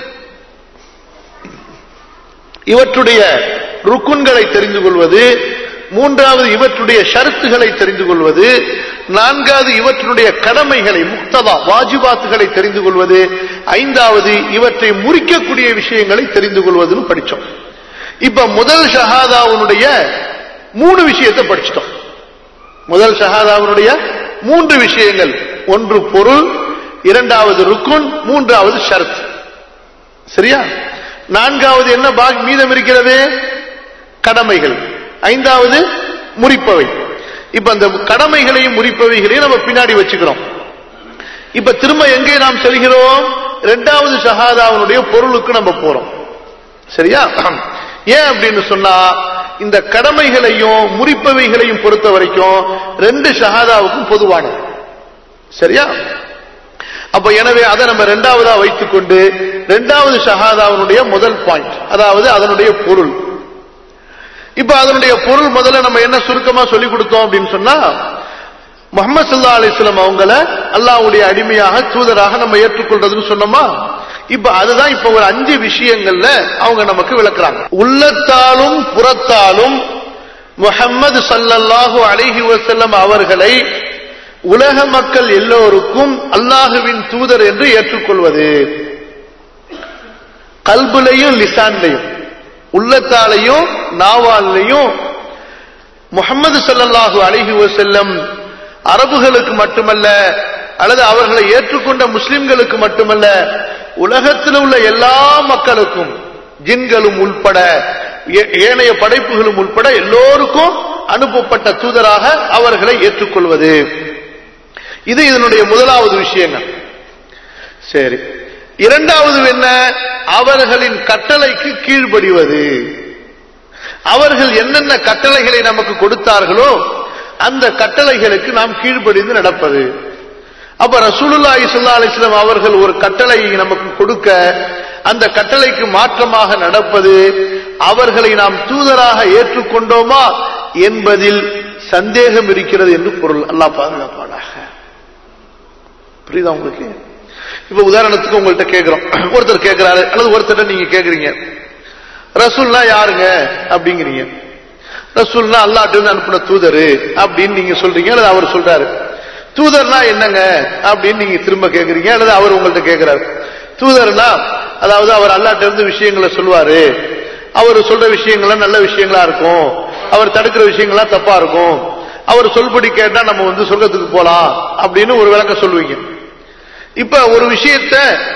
இவற்றுடைய ருக்குன்களை தெரிந்து கொள்வது மூன்றாவது இவற்றுடைய ஷரத்துகளை தெரிந்து கொள்வது நான்காவது இவற்றினுடைய கடமைகளை முக்ததா வாஜிபாத்துகளை தெரிந்து கொள்வது ஐந்தாவது இவற்றை முறிக்கக்கூடிய விஷயங்களை தெரிந்து கொள்வதுன்னு படிச்சோம் இப்ப முதல் ஷஹாதாவுடைய மூணு விஷயத்தை படிச்சிட்டோம் முதல் ஷஹாதாவுடைய மூன்று விஷயங்கள் ஒன்று பொருள் இரண்டாவது ருக்குன் மூன்றாவது ஷரத் சரியா நான்காவது என்ன பாக் மீதம் இருக்கிறது கடமைகள் ஐந்தாவது முறிப்பவை இப்ப அந்த கடமைகளையும் முறிப்பவைகளையும் நம்ம பின்னாடி வச்சுக்கிறோம் இப்ப திரும்ப எங்கே நாம் செல்கிறோம் இரண்டாவது ஷஹாதாவுடைய பொருளுக்கு நம்ம போறோம் சரியா ஏன் அப்படின்னு சொன்னா இந்த கடமைகளையும் முறிப்பவைகளையும் பொறுத்த வரைக்கும் ரெண்டு ஷஹாதாவுக்கும் பொதுவானது சரியா அப்ப எனவே அதை நம்ம ரெண்டாவதா வைத்துக்கொண்டு ரெண்டாவது ஷஹாதாவினுடைய முதல் பாயிண்ட் அதாவது அதனுடைய பொருள் இப்ப அதனுடைய பொருள் முதல்ல நம்ம என்ன சுருக்கமா சொல்லி கொடுத்தோம் அப்படின்னு சொன்னா முகமது சல்லா அலிஸ்லாம் அவங்கள அல்லாவுடைய அடிமையாக தூதராக நம்ம ஏற்றுக்கொள்றதுன்னு சொன்னோமா இப்ப அதுதான் இப்ப ஒரு அஞ்சு விஷயங்கள்ல அவங்க நமக்கு விளக்குறாங்க உள்ளத்தாலும் புறத்தாலும் முகம்மது சல்லல்லாஹு அலிஹி வசல்லம் அவர்களை உலக மக்கள் எல்லோருக்கும் அல்லாஹுவின் தூதர் என்று ஏற்றுக்கொள்வது கல்புலையும் லிசான்லையும் உள்ளத்தாலையும் நாவாலையும் முகமது சல்லல்லாஹு அலிஹி வசல்லம் அரபுகளுக்கு மட்டுமல்ல அல்லது அவர்களை ஏற்றுக்கொண்ட முஸ்லிம்களுக்கு மட்டுமல்ல உலகத்தில் உள்ள எல்லா மக்களுக்கும் ஜின்களும் உள்பட ஏனைய படைப்புகளும் உள்பட எல்லோருக்கும் அனுப்பப்பட்ட தூதராக அவர்களை ஏற்றுக்கொள்வது இது இதனுடைய முதலாவது விஷயங்கள் சரி இரண்டாவது என்ன அவர்களின் கட்டளைக்கு கீழ்ப்படிவது அவர்கள் என்னென்ன கட்டளைகளை நமக்கு கொடுத்தார்களோ அந்த கட்டளைகளுக்கு நாம் கீழ்ப்படிந்து நடப்பது அப்ப ரசூலுல்லா இசுல்லா அலிஸ்லாம் அவர்கள் ஒரு கட்டளையை நமக்கு கொடுக்க அந்த கட்டளைக்கு மாற்றமாக நடப்பது அவர்களை நாம் தூதராக ஏற்றுக்கொண்டோமா என்பதில் சந்தேகம் இருக்கிறது என்று பொருள் அல்லா பாதுகாப்பானாக புரியுதா உங்களுக்கு இப்ப உதாரணத்துக்கு உங்கள்கிட்ட கேட்கிறோம் ஒருத்தர் கேட்கிறாரு அல்லது ஒருத்தர் நீங்க கேக்குறீங்க ரசூல்னா யாருங்க அப்படிங்கிறீங்க ரசூல்னா அல்லாட்டு இருந்து அனுப்பின தூதரு அப்படின்னு நீங்க சொல்றீங்க அல்லது அவர் சொல்றாரு தூதர்னா என்னங்க அப்படின்னு நீங்க திரும்ப கேக்குறீங்க அல்லது அவர் உங்கள்ட்ட கேட்கிறாரு தூதர்னா அதாவது அவர் அல்லாட்ட இருந்து விஷயங்களை சொல்லுவாரு அவர் சொல்ற விஷயங்கள்லாம் நல்ல விஷயங்களா இருக்கும் அவர் தடுக்கிற விஷயங்கள்லாம் தப்பா இருக்கும் அவர் சொல்படி கேட்டா நம்ம வந்து சொர்க்கத்துக்கு போலாம் அப்படின்னு ஒரு விளக்கம் சொல்லுவீங்க இப்ப ஒரு விஷயத்த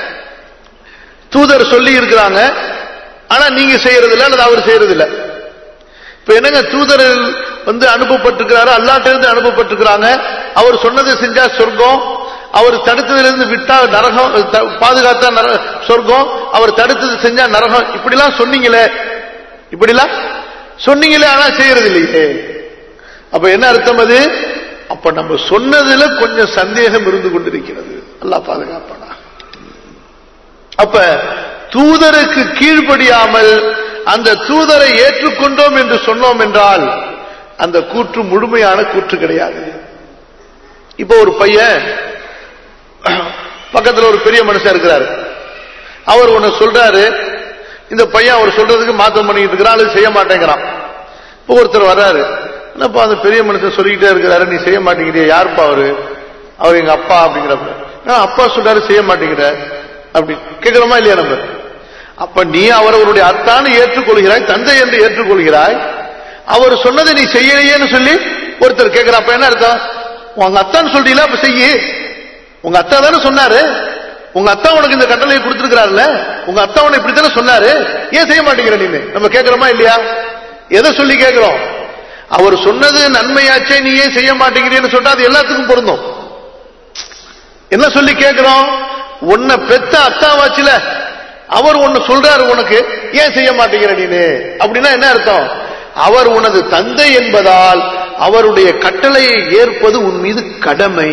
தூதர் சொல்லி இருக்கிறாங்க ஆனா நீங்க செய்யறது இல்ல அல்லது அவர் செய்யறது இல்ல இப்ப என்னங்க தூதர் வந்து அனுப்பப்பட்டிருக்கிறாரு அல்லாட்ட இருந்து அனுப்பப்பட்டிருக்கிறாங்க அவர் சொன்னதை செஞ்சா சொர்க்கம் அவர் தடுத்ததிலிருந்து விட்டா நரகம் பாதுகாத்தா சொர்க்கம் அவர் தடுத்தது செஞ்சா நரகம் இப்படிலாம் சொன்னீங்களே இப்படிலாம் சொன்னீங்களே ஆனா செய்யறது இல்லையே அப்ப என்ன அர்த்தம் அது அப்ப நம்ம சொன்னதுல கொஞ்சம் சந்தேகம் இருந்து கொண்டிருக்கிறது அல்லா பாதுகாப்பானா அப்ப தூதருக்கு கீழ்ப்படியாமல் அந்த தூதரை ஏற்றுக்கொண்டோம் என்று சொன்னோம் என்றால் அந்த கூற்று முழுமையான கூற்று கிடையாது இப்ப ஒரு பையன் பக்கத்துல ஒரு பெரிய மனுஷன் இருக்கிறாரு அவர் ஒன்னு சொல்றாரு இந்த பையன் அவர் சொல்றதுக்கு மாத்தம் பண்ணிட்டு இருக்கிறான் அது செய்ய மாட்டேங்கிறான் இப்போ ஒருத்தர் வர்றாரு என்னப்பா அந்த பெரிய மனுஷன் சொல்லிக்கிட்டே இருக்கிறாரு நீ செய்ய மாட்டேங்கிறிய யாருப்பா அவரு அவர் எங்க அப்பா அப்படிங்கிறப்ப அப்பா சொல்றாரு செய்ய மாட்டேங்கிற அப்படி கேட்கிறோமா இல்லையா நம்ம அப்ப நீ அவர் அவருடைய அத்தான்னு ஏற்றுக்கொள்கிறாய் தந்தை என்று ஏற்றுக்கொள்கிறாய் அவர் சொன்னதை நீ செய்யலையேன்னு சொல்லி ஒருத்தர் கேட்கிற அப்ப என்ன அர்த்தம் உங்க அத்தான்னு சொல்றீங்களா அப்ப செய்யி உங்க அத்தா தானே சொன்னாரு உங்க அத்தா உனக்கு இந்த கட்டளையை கொடுத்திருக்கிறாருல்ல உங்க அத்தா உனக்கு இப்படித்தானே சொன்னாரு ஏன் செய்ய மாட்டேங்கிற நீ நம்ம கேட்கிறோமா இல்லையா எதை சொல்லி கேட்கிறோம் அவர் சொன்னது நன்மையாச்சே நீ ஏன் செய்ய மாட்டேங்கிறேன்னு சொன்னா அது எல்லாத்துக்கும் பொருந்தும் என்ன சொல்லி கேட்கிறோம் உன்னை பெத்த அத்தாவாச்சுல அவர் ஒன்னு சொல்றாரு உனக்கு ஏன் செய்ய மாட்டேங்கிற நீனு அப்படின்னா என்ன அர்த்தம் அவர் உனது தந்தை என்பதால் அவருடைய கட்டளையை ஏற்பது உன் மீது கடமை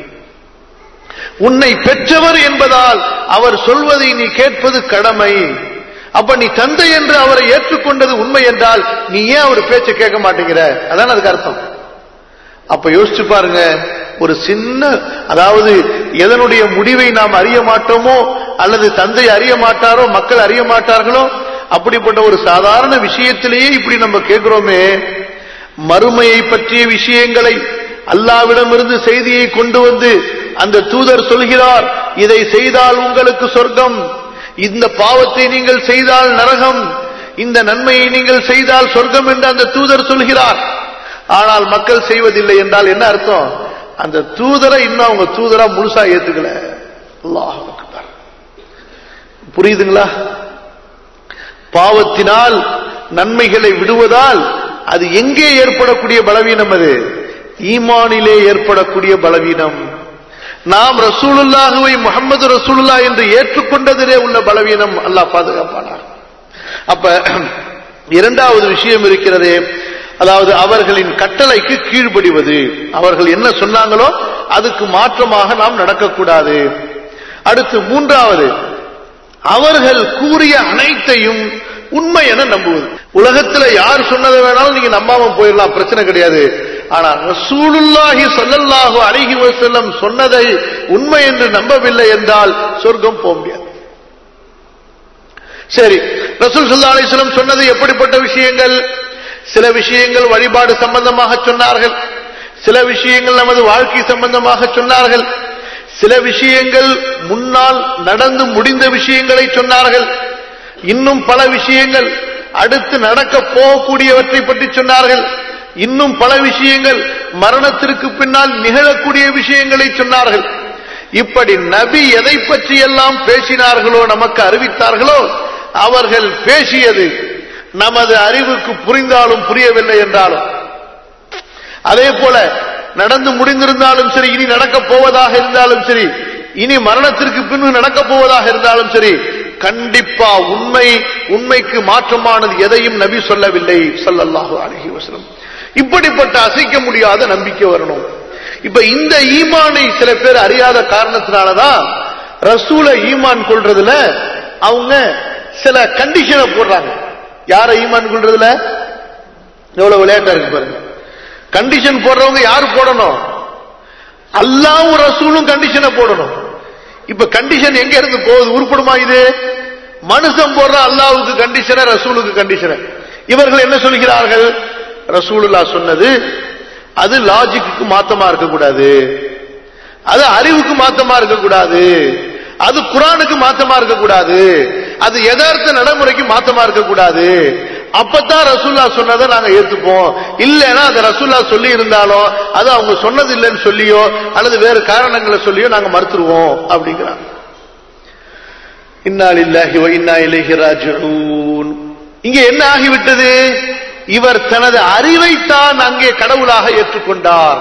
உன்னை பெற்றவர் என்பதால் அவர் சொல்வதை நீ கேட்பது கடமை அப்ப நீ தந்தை என்று அவரை ஏற்றுக்கொண்டது உண்மை என்றால் நீ ஏன் அவர் பேச்சை கேட்க மாட்டேங்கிற அதான் அதுக்கு அர்த்தம் அப்ப யோசிச்சு பாருங்க ஒரு சின்ன அதாவது எதனுடைய முடிவை நாம் அறிய மாட்டோமோ அல்லது தந்தை அறிய மாட்டாரோ மக்கள் அறிய மாட்டார்களோ அப்படிப்பட்ட ஒரு சாதாரண விஷயத்திலேயே இப்படி நம்ம கேட்கிறோமே மறுமையை பற்றிய விஷயங்களை அல்லாவிடமிருந்து செய்தியை கொண்டு வந்து அந்த தூதர் சொல்கிறார் இதை செய்தால் உங்களுக்கு சொர்க்கம் இந்த பாவத்தை நீங்கள் செய்தால் நரகம் இந்த நன்மையை நீங்கள் செய்தால் சொர்க்கம் என்று அந்த தூதர் சொல்கிறார் ஆனால் மக்கள் செய்வதில்லை என்றால் என்ன அர்த்தம் அந்த தூதரை இன்னும் அவங்க தூதரா முழுசா ஏத்துக்கல அல்லாஹ் அக்பர். புரியுதுங்களா பாவத்தினால் நன்மைகளை விடுவதால் அது எங்கே ஏற்படக்கூடிய பலவீனம் அது ஈமானிலே ஏற்படக்கூடிய பலவீனம் நாம் ரசூலுல்லாஹுவை முகமது ரசூலுல்லா என்று ஏற்றுக்கொண்டதிலே உள்ள பலவீனம் அல்லாஹ் பாதுகாப்பானார் அப்ப இரண்டாவது விஷயம் இருக்கிறதே அதாவது அவர்களின் கட்டளைக்கு கீழ்ப்படிவது அவர்கள் என்ன சொன்னாங்களோ அதுக்கு மாற்றமாக நாம் நடக்கக்கூடாது அடுத்து மூன்றாவது அவர்கள் கூறிய அனைத்தையும் உண்மை என நம்புவது உலகத்துல யார் சொன்னதை வேணாலும் நீங்க நம்பாம போயிடலாம் பிரச்சனை கிடையாது ஆனா ரசூலுல்லாஹி ஸல்லல்லாஹு அலைஹி வஸல்லம் சொன்னதை உண்மை என்று நம்பவில்லை என்றால் சொர்க்கம் போக முடியாது சரி ரசூல் ஸல்லல்லாஹு அலைஹி வஸல்லம் சொன்னது எப்படிப்பட்ட விஷயங்கள் சில விஷயங்கள் வழிபாடு சம்பந்தமாக சொன்னார்கள் சில விஷயங்கள் நமது வாழ்க்கை சம்பந்தமாக சொன்னார்கள் சில விஷயங்கள் முன்னால் நடந்து முடிந்த விஷயங்களை சொன்னார்கள் இன்னும் பல விஷயங்கள் அடுத்து நடக்க போகக்கூடியவற்றை பற்றி சொன்னார்கள் இன்னும் பல விஷயங்கள் மரணத்திற்கு பின்னால் நிகழக்கூடிய விஷயங்களை சொன்னார்கள் இப்படி நபி எதை பற்றி எல்லாம் பேசினார்களோ நமக்கு அறிவித்தார்களோ அவர்கள் பேசியது நமது அறிவுக்கு புரிந்தாலும் புரியவில்லை என்றாலும் அதே போல நடந்து முடிந்திருந்தாலும் சரி இனி நடக்கப் போவதாக இருந்தாலும் சரி இனி மரணத்திற்கு பின்பு நடக்கப் போவதாக இருந்தாலும் சரி கண்டிப்பா உண்மை உண்மைக்கு மாற்றமானது எதையும் நபி சொல்லவில்லை ஸல்லல்லாஹு அலைஹி வஸல்லம் இப்படிப்பட்ட அசைக்க முடியாத நம்பிக்கை வரணும் இப்ப இந்த ஈமானை சில பேர் அறியாத காரணத்தினாலதான் ரசூல ஈமான் கொள்றதுல அவங்க சில கண்டிஷனை போடுறாங்க யார ஈமான் கொள்றதுல எவ்வளவு விளையாட்டா இருக்கு பாருங்க கண்டிஷன் போடுறவங்க யாரு போடணும் அல்லாவும் ரசூலும் கண்டிஷனை போடணும் இப்ப கண்டிஷன் எங்க இருந்து போகுது உருப்படுமா இது மனுஷன் போடுற அல்லாவுக்கு கண்டிஷனை ரசூலுக்கு கண்டிஷனை இவர்கள் என்ன சொல்கிறார்கள் ரசூலுல்லா சொன்னது அது லாஜிக்கு மாத்தமா இருக்கக்கூடாது அது அறிவுக்கு மாத்தமா இருக்கக்கூடாது அது குரானுக்கு மாத்தமா இருக்கக்கூடாது அது யதார்த்த நடைமுறைக்கு மாத்தமா இருக்கக்கூடாது அப்பதான் ரசூல்லா சொன்னதை நாங்க ஏத்துப்போம் இல்லைன்னா அந்த ரசூல்லா சொல்லி இருந்தாலும் அது அவங்க சொன்னது இல்லைன்னு சொல்லியோ அல்லது வேறு காரணங்களை சொல்லியோ நாங்க மறுத்துருவோம் அப்படிங்கிறாங்க இன்னாலில்லாஹி வ இன்னா இலைஹி ராஜிஊன் இங்க என்ன ஆகிவிட்டது இவர் தனது அறிவைத்தான் அங்கே கடவுளாக ஏற்றுக்கொண்டார்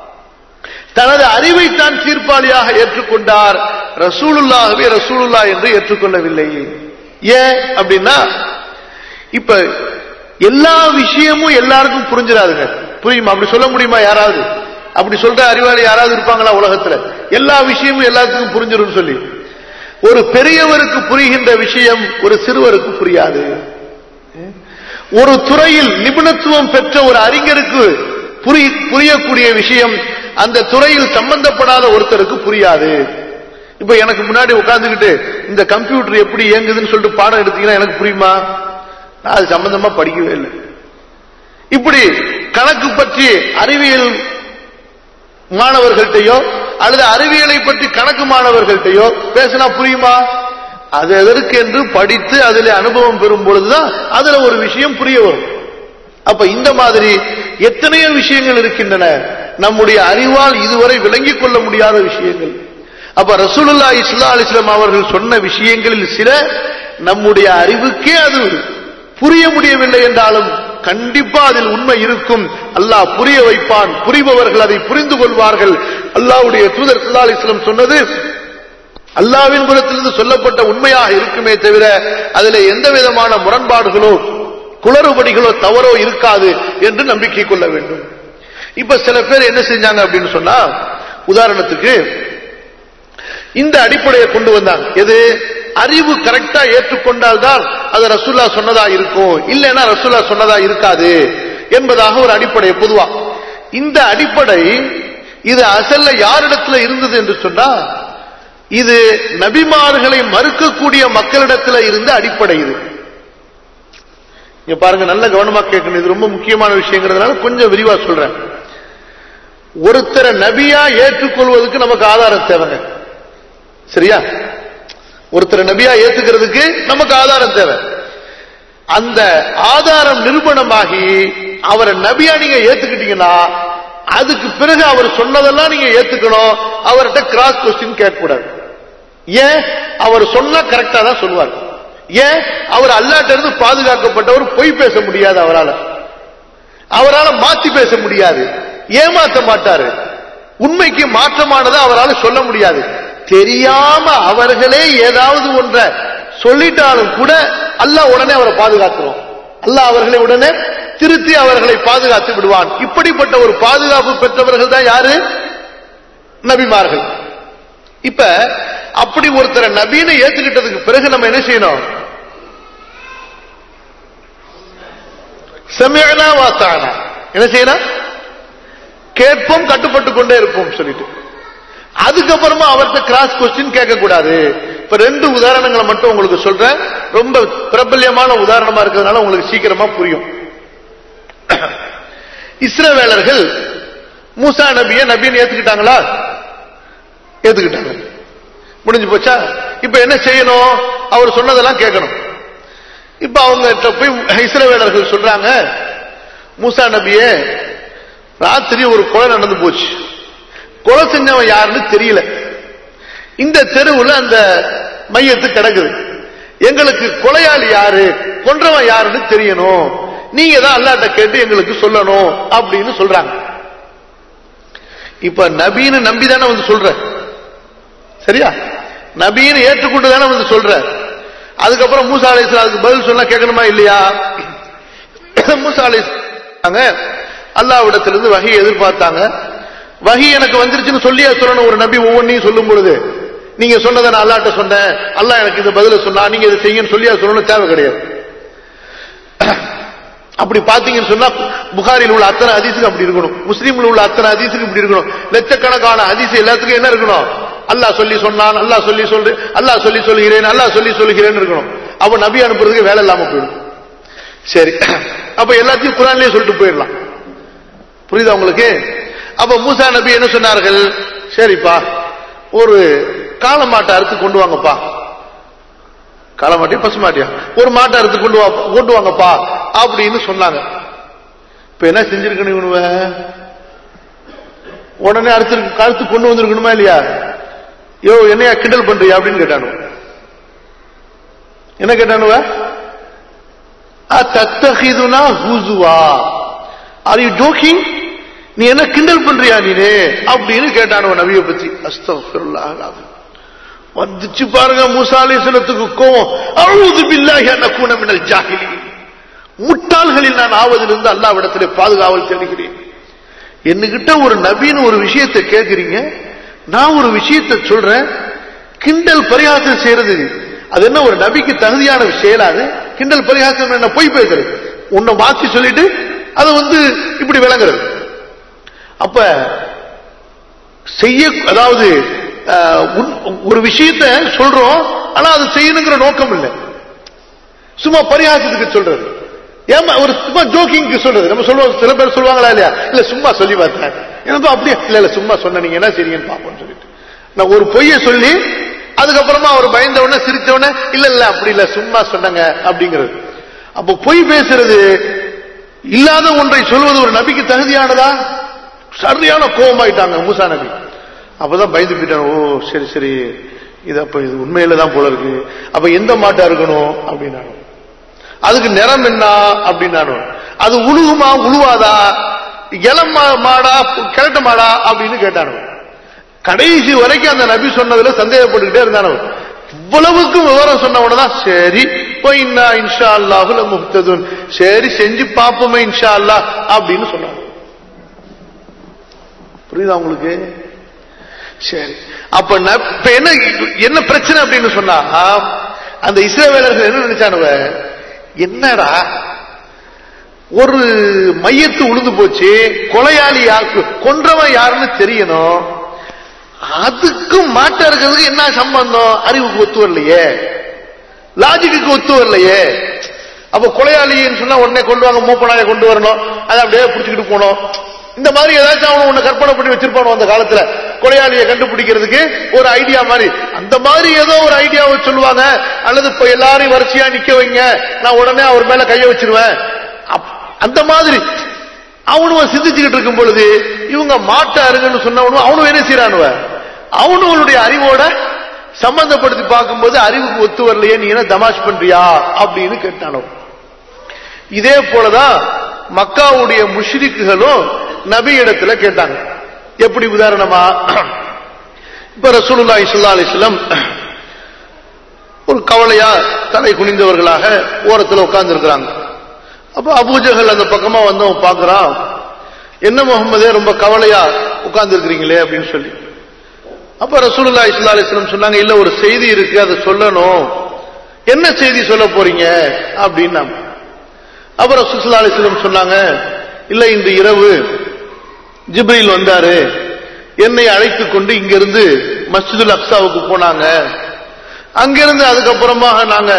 தனது அறிவைத்தான் தீர்ப்பாளியாக ஏற்றுக்கொண்டார் ரசூலுல்லாகவே ரசூலுல்லா என்று ஏற்றுக்கொள்ளவில்லை ஏன் அப்படின்னா இப்ப எல்லா விஷயமும் எல்லாருக்கும் புரிஞ்சிடாதுங்க புரியுமா அப்படி சொல்ல முடியுமா யாராவது அப்படி சொல்ற அறிவாளி யாராவது இருப்பாங்களா உலகத்துல எல்லா விஷயமும் எல்லாத்துக்கும் புரிஞ்சிடும் சொல்லி ஒரு பெரியவருக்கு புரிகின்ற விஷயம் ஒரு சிறுவருக்கு புரியாது ஒரு துறையில் நிபுணத்துவம் பெற்ற ஒரு அறிஞருக்கு புரி- புரியக்கூடிய விஷயம் அந்த துறையில் சம்பந்தப்படாத ஒருத்தருக்கு புரியாது இப்ப எனக்கு முன்னாடி உட்கார்ந்துகிட்டு இந்த கம்ப்யூட்டர் எப்படி இயங்குதுன்னு சொல்லிட்டு பாடம் எடுத்தீங்கன்னா எனக்கு புரியுமா நான் அது சம்பந்தமா படிக்கவே இல்லை இப்படி கணக்கு பற்றி அறிவியல் மாணவர்கள்ட்டையோ அல்லது அறிவியலை பற்றி கணக்கு மாணவர்கள்ட்டையோ பேசினா புரியுமா அது எதற்கு என்று படித்து அதில் அனுபவம் பெறும் பொழுதுதான் அதுல ஒரு விஷயம் புரிய வரும் அப்ப இந்த மாதிரி எத்தனையோ விஷயங்கள் இருக்கின்றன நம்முடைய அறிவால் இதுவரை விளங்கிக் கொள்ள முடியாத விஷயங்கள் அப்ப ரசூலுல்லா இஸ்லா அலிஸ்லாம் அவர்கள் சொன்ன விஷயங்களில் சில நம்முடைய அறிவுக்கே அது புரிய முடியவில்லை என்றாலும் கண்டிப்பா அதில் உண்மை இருக்கும் அல்லாஹ் புரிய வைப்பான் புரிபவர்கள் அதை புரிந்து கொள்வார்கள் அல்லாஹ்வுடைய தூதர் ஸல்லல்லாஹு அலைஹி வஸல்லம் சொன்னது அல்லாவின் புறத்திலிருந்து சொல்லப்பட்ட உண்மையாக இருக்குமே தவிர அதில் எந்த விதமான முரண்பாடுகளோ குளறுபடிகளோ தவறோ இருக்காது என்று நம்பிக்கை கொள்ள வேண்டும் இப்ப சில பேர் என்ன செஞ்சாங்க அப்படின்னு சொன்னா உதாரணத்துக்கு இந்த அடிப்படையை கொண்டு வந்தாங்க எது அறிவு கரெக்டா ஏற்றுக்கொண்டால்தான் அது ரசூல்லா சொன்னதா இருக்கும் இல்லைன்னா ரசூல்லா சொன்னதா இருக்காது என்பதாக ஒரு அடிப்படை பொதுவா இந்த அடிப்படை இது அசல்ல யாரிடத்துல இருந்தது என்று சொன்னா இது நபிமார்களை மறுக்கக்கூடிய மக்களிடத்துல இருந்த அடிப்படை இது இங்க பாருங்க நல்ல கவனமா கேட்கணும் இது ரொம்ப முக்கியமான விஷயங்கிறதுனால கொஞ்சம் விரிவா சொல்றேன் ஒருத்தரை நபியா ஏற்றுக்கொள்வதற்கு நமக்கு ஆதாரம் தேவைங்க சரியா ஒருத்தரை நபியா ஏத்துக்கிறதுக்கு நமக்கு ஆதாரம் தேவை அந்த ஆதாரம் நிரூபணமாகி அவரை நபியா நீங்க ஏத்துக்கிட்டீங்கன்னா அதுக்கு பிறகு அவர் சொன்னதெல்லாம் நீங்க ஏத்துக்கணும் அவர்கிட்ட கிராஸ் கொஸ்டின் கேட்கக்கூடாது ஏன் அவர் சொன்னா கரெக்டா தான் சொல்லுவார் ஏன் அவர் அல்லாட்ட இருந்து பாதுகாக்கப்பட்டவர் பொய் பேச முடியாது அவரால் அவரால் மாத்தி பேச முடியாது ஏமாத்த மாட்டாரு உண்மைக்கு மாற்றமானதை அவரால் சொல்ல முடியாது தெரியாம அவர்களே ஏதாவது ஒன்றை சொல்லிட்டாலும் கூட அல்லாஹ் உடனே அவரை பாதுகாத்துரும் அல்லாஹ் அவர்களை உடனே திருத்தி அவர்களை பாதுகாத்து விடுவான் இப்படிப்பட்ட ஒரு பாதுகாப்பு பெற்றவர்கள் தான் யாரு நபிமார்கள் இப்ப அப்படி ஒருத்தரை நபின்னு ஏத்துக்கிட்டதுக்கு பிறகு நம்ம என்ன செய்யணும் செமியனா வாத்தானா என்ன செய்யணும் கேட்போம் கட்டுப்பட்டு கொண்டே இருப்போம் சொல்லிட்டு அதுக்கப்புறமா அவர்கிட்ட கிராஸ் கொஸ்டின் கேட்க கூடாது இப்ப ரெண்டு உதாரணங்களை மட்டும் உங்களுக்கு சொல்றேன் ரொம்ப பிரபல்யமான உதாரணமா இருக்கிறதுனால உங்களுக்கு சீக்கிரமா புரியும் இஸ்ரவேலர்கள் மூசா நபிய நபின்னு ஏத்துக்கிட்டாங்களா ஏத்துக்கிட்டாங்க முடிஞ்சு போச்சா இப்ப என்ன செய்யணும் அவர் சொன்னதெல்லாம் கேட்கணும் இப்ப அவங்க போய் இஸ்ரவேலர்கள் சொல்றாங்க மூசா நபியே ராத்திரி ஒரு கொலை நடந்து போச்சு கொலை செஞ்சவன் யாருன்னு தெரியல இந்த தெருவுல அந்த மையத்து கிடக்குது எங்களுக்கு கொலையாளி யாரு கொன்றவன் யாருன்னு தெரியணும் நீங்க தான் அல்லாட்ட கேட்டு எங்களுக்கு சொல்லணும் அப்படின்னு சொல்றாங்க இப்ப நபீன்னு நம்பி தானே வந்து சொல்ற சரியா நபீன்னு ஏற்றுக்கொண்டு தானே வந்து சொல்ற அதுக்கப்புறம் மூசா அலிஸ்லாம் அதுக்கு பதில் சொன்னா கேட்கணுமா இல்லையா மூசா அலிஸ்லாங்க அல்லாவிடத்திலிருந்து வகை எதிர்பார்த்தாங்க வகி எனக்கு வந்துருச்சுன்னு சொல்லி சொல்லணும் ஒரு நபி ஒவ்வொன்றையும் சொல்லும் பொழுது நீங்க சொன்னதை நான் அல்லாட்ட சொன்னேன் அல்லா எனக்கு இந்த பதில சொன்னா நீங்க இதை செய்யுன்னு சொல்லி சொல்லணும் தேவை கிடையாது அப்படி பாத்தீங்கன்னு சொன்னா புகாரில் உள்ள அத்தனை அதிசுக்கு அப்படி இருக்கணும் முஸ்லீம்ல உள்ள அத்தனை அதிசுக்கு இப்படி இருக்கணும் லட்சக்கணக்கான அதிசு எல்லாத்துக்கும் என்ன இருக்கணும் அல்லாஹ் சொல்லி சொன்னான் அல்லாஹ் சொல்லி சொல்லு அல்லாஹ் சொல்லி சொல்லுகிறேன் அல்லாஹ் சொல்லி சொல்லுகிறேன் இருக்கணும் அப்ப நபி அனுப்புறதுக்கு வேலை இல்லாம போயிடும் சரி அப்ப எல்லாத்தையும் குரான்லயே சொல்லிட்டு போயிடலாம் புரியுதா உங்களுக்கு அப்ப மூசா நபி என்ன சொன்னார்கள் சரிப்பா ஒரு காளை மாட்டை அறுத்து கொண்டு வாங்கப்பா காளை மாட்டியா பசு மாட்டியா ஒரு மாட்டை அறுத்து கொண்டு வா கொண்டு வாங்கப்பா அப்படின்னு சொன்னாங்க இப்ப என்ன செஞ்சிருக்கணும் இவனுவ உடனே அடுத்து கழுத்து கொண்டு வந்திருக்கணுமா இல்லையா யோ என்னையா கிண்டல் பண்றியா அப்படின்னு கேட்டானு என்ன கேட்டானுவ தத்தகிதுனா ஹூசுவா ஆர் யூ ஜோக்கிங் நீ என்ன கிண்டல் பண்றியா நீனே அப்படின்னு கேட்டானவ நபியை பத்தி அஸ்தகுல்லாஹ் வந்துச்சு பாருங்க மூசாலேசனத்துக்கு கோவம் அழுது பில்லாஹி அன்னக்கூன மினல் ஜாஹிலி முட்டாள்களில் நான் ஆவதிலிருந்து அல்லாவிடத்திலே பாதுகாவல் தேடுகிறேன் என்கிட்ட ஒரு நபின்னு ஒரு விஷயத்தை கேட்கிறீங்க நான் ஒரு விஷயத்தை சொல்றேன் கிண்டல் பரிகாசம் செய்யறது அது என்ன ஒரு நபிக்கு தகுதியான செயலாது கிண்டல் பரிகாசம் என்ன பொய் பேசுறது உன்னை மாற்றி சொல்லிட்டு அது வந்து இப்படி விளங்குறது அப்ப செய்ய அதாவது ஒரு விஷயத்த சொல்றோம் ஆனா அது செய்யணுங்கிற நோக்கம் இல்லை சும்மா பரிகாசத்துக்கு சொல்றது ஏமா ஒரு சும்மா ஜோக்கிங்க்கு சொல்றது நம்ம சொல்லுவோம் சில பேர் சொல்லுவாங்களா இல்லையா இல்ல சும்மா சொல்லி பார்த்தேன் எனக்கும் அப்படியே இல்ல இல்ல சும்மா சொன்ன நீங்க என்ன செய்றீங்கன்னு பாப்போம்னு சொல்லிட்டு நான் ஒரு பொய்ய சொல்லி அதுக்கப்புறமா அவர் பயந்த உடனே சிரிச்ச உடனே இல்ல இல்ல அப்படி இல்ல சும்மா சொன்னங்க அப்படிங்கிறது அப்போ பொய் பேசுறது இல்லாத ஒன்றை சொல்வது ஒரு நபிக்கு தகுதியானதா சரியான கோபமாயிட்டாங்க மூசா நபி அப்பதான் பயந்து போயிட்டாங்க ஓ சரி சரி இது அப்ப இது உண்மையில தான் போல இருக்கு அப்ப எந்த மாட்டா இருக்கணும் அப்படின்னாலும் அதுக்கு நிறம் என்ன அப்படின்னாலும் அது உழுகுமா உழுவாதா இளம் மாடா கிழட்டு மாடா அப்படின்னு கேட்டானு கடைசி வரைக்கும் அந்த நபி சொன்னதுல சந்தேகப்பட்டுக்கிட்டே இருந்தானு இவ்வளவுக்கு விவரம் சொன்னவனதான் சரி போயின்னா இன்ஷா அல்லாஹுல முக்ததுன் சரி செஞ்சு பார்ப்போமே இன்ஷா அல்லா அப்படின்னு சொன்னாங்க புரியுதா உங்களுக்கு சரி அப்ப என்ன என்ன பிரச்சனை அப்படின்னு சொன்னா அந்த இஸ்ரேவேலர்கள் என்ன நினைச்சானுவ என்னடா ஒரு மையத்து உழுந்து போச்சு கொலையாளி யாருக்கு கொன்றவன் யாருன்னு தெரியணும் அதுக்கும் மாட்டா இருக்கிறதுக்கு என்ன சம்பந்தம் அறிவுக்கு ஒத்து வரலையே லாஜிக்கு ஒத்து வரலையே அப்ப கொலையாளின்னு சொன்னா உடனே கொண்டு வாங்க மூப்பனாய கொண்டு வரணும் அதை அப்படியே பிடிச்சிக்கிட்டு போனோம் இந்த மாதிரி ஏதாச்சும் அவன் உன்னை கற்பனை பண்ணி வச்சிருப்பானோ அந்த காலத்துல கொலையாளியை கண்டுபிடிக்கிறதுக்கு ஒரு ஐடியா மாதிரி அந்த மாதிரி ஏதோ ஒரு ஐடியாவை சொல்லுவாங்க அல்லது இப்ப எல்லாரையும் வரிசையா நிக்க வைங்க நான் உடனே அவர் மேல கைய வச்சிருவேன் அந்த மாதிரி அவனும் சிந்திச்சுக்கிட்டு இருக்கும் பொழுது இவங்க மாட்டாருங்கன்னு சொன்னவனும் அவனும் என்ன செய்யறானுவ அவனுடைய அறிவோட சம்பந்தப்படுத்தி பார்க்கும்போது அறிவுக்கு ஒத்து வரலையே நீ என்ன தமாஷ் பண்றியா அப்படின்னு கேட்டானோ இதே போலதான் மக்காவுடைய முஷ்ரிக்குகளும் நபி இடத்துல கேட்டாங்க எப்படி உதாரணமா இப்ப ரசூலுல்லா இஸ்லா அலிஸ்லாம் ஒரு கவலையா தலை குனிந்தவர்களாக ஓரத்தில் உட்கார்ந்து இருக்கிறாங்க அப்ப அபூஜகல் அந்த பக்கமா வந்தவன் பாக்குறான் என்ன முகமதே ரொம்ப கவலையா உட்கார்ந்து இருக்கிறீங்களே அப்படின்னு சொல்லி அப்ப ரசூலுல்லாஹி ஸல்லல்லாஹு அலைஹி வஸல்லம் சொன்னாங்க இல்ல ஒரு செய்தி இருக்கு அதை சொல்லணும் என்ன செய்தி சொல்ல போறீங்க அப்படின்னா அப்ப ரசூல் ஸல்லல்லாஹு அலைஹி வஸல்லம் சொன்னாங்க இல்ல இன்று இரவு ஜிப்ரீல் வந்தாரு என்னை அழைத்து கொண்டு இங்கிருந்து மஸ்ஜிதுல் அக்ஸாவுக்கு போனாங்க அங்கிருந்து அதுக்கப்புறமாக நாங்க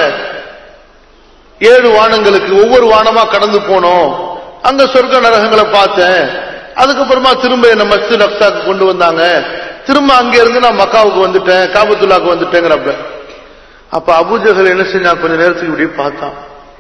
ஏழு வானங்களுக்கு ஒவ்வொரு வானமா கடந்து போனோம் அங்க சொர்க்க நரகங்களை பார்த்தேன் அதுக்கப்புறமா திரும்ப என்ன மஸ்ஜித் அக்ஸாக்கு கொண்டு வந்தாங்க திரும்ப அங்க இருந்து நான் மக்காவுக்கு வந்துட்டேன் காபத்துல்லாக்கு வந்துட்டேங்கிறப்ப அப்ப அபூஜகல் என்ன செஞ்சா கொஞ்ச நேரத்துக்கு இப்படி பார்த்தான்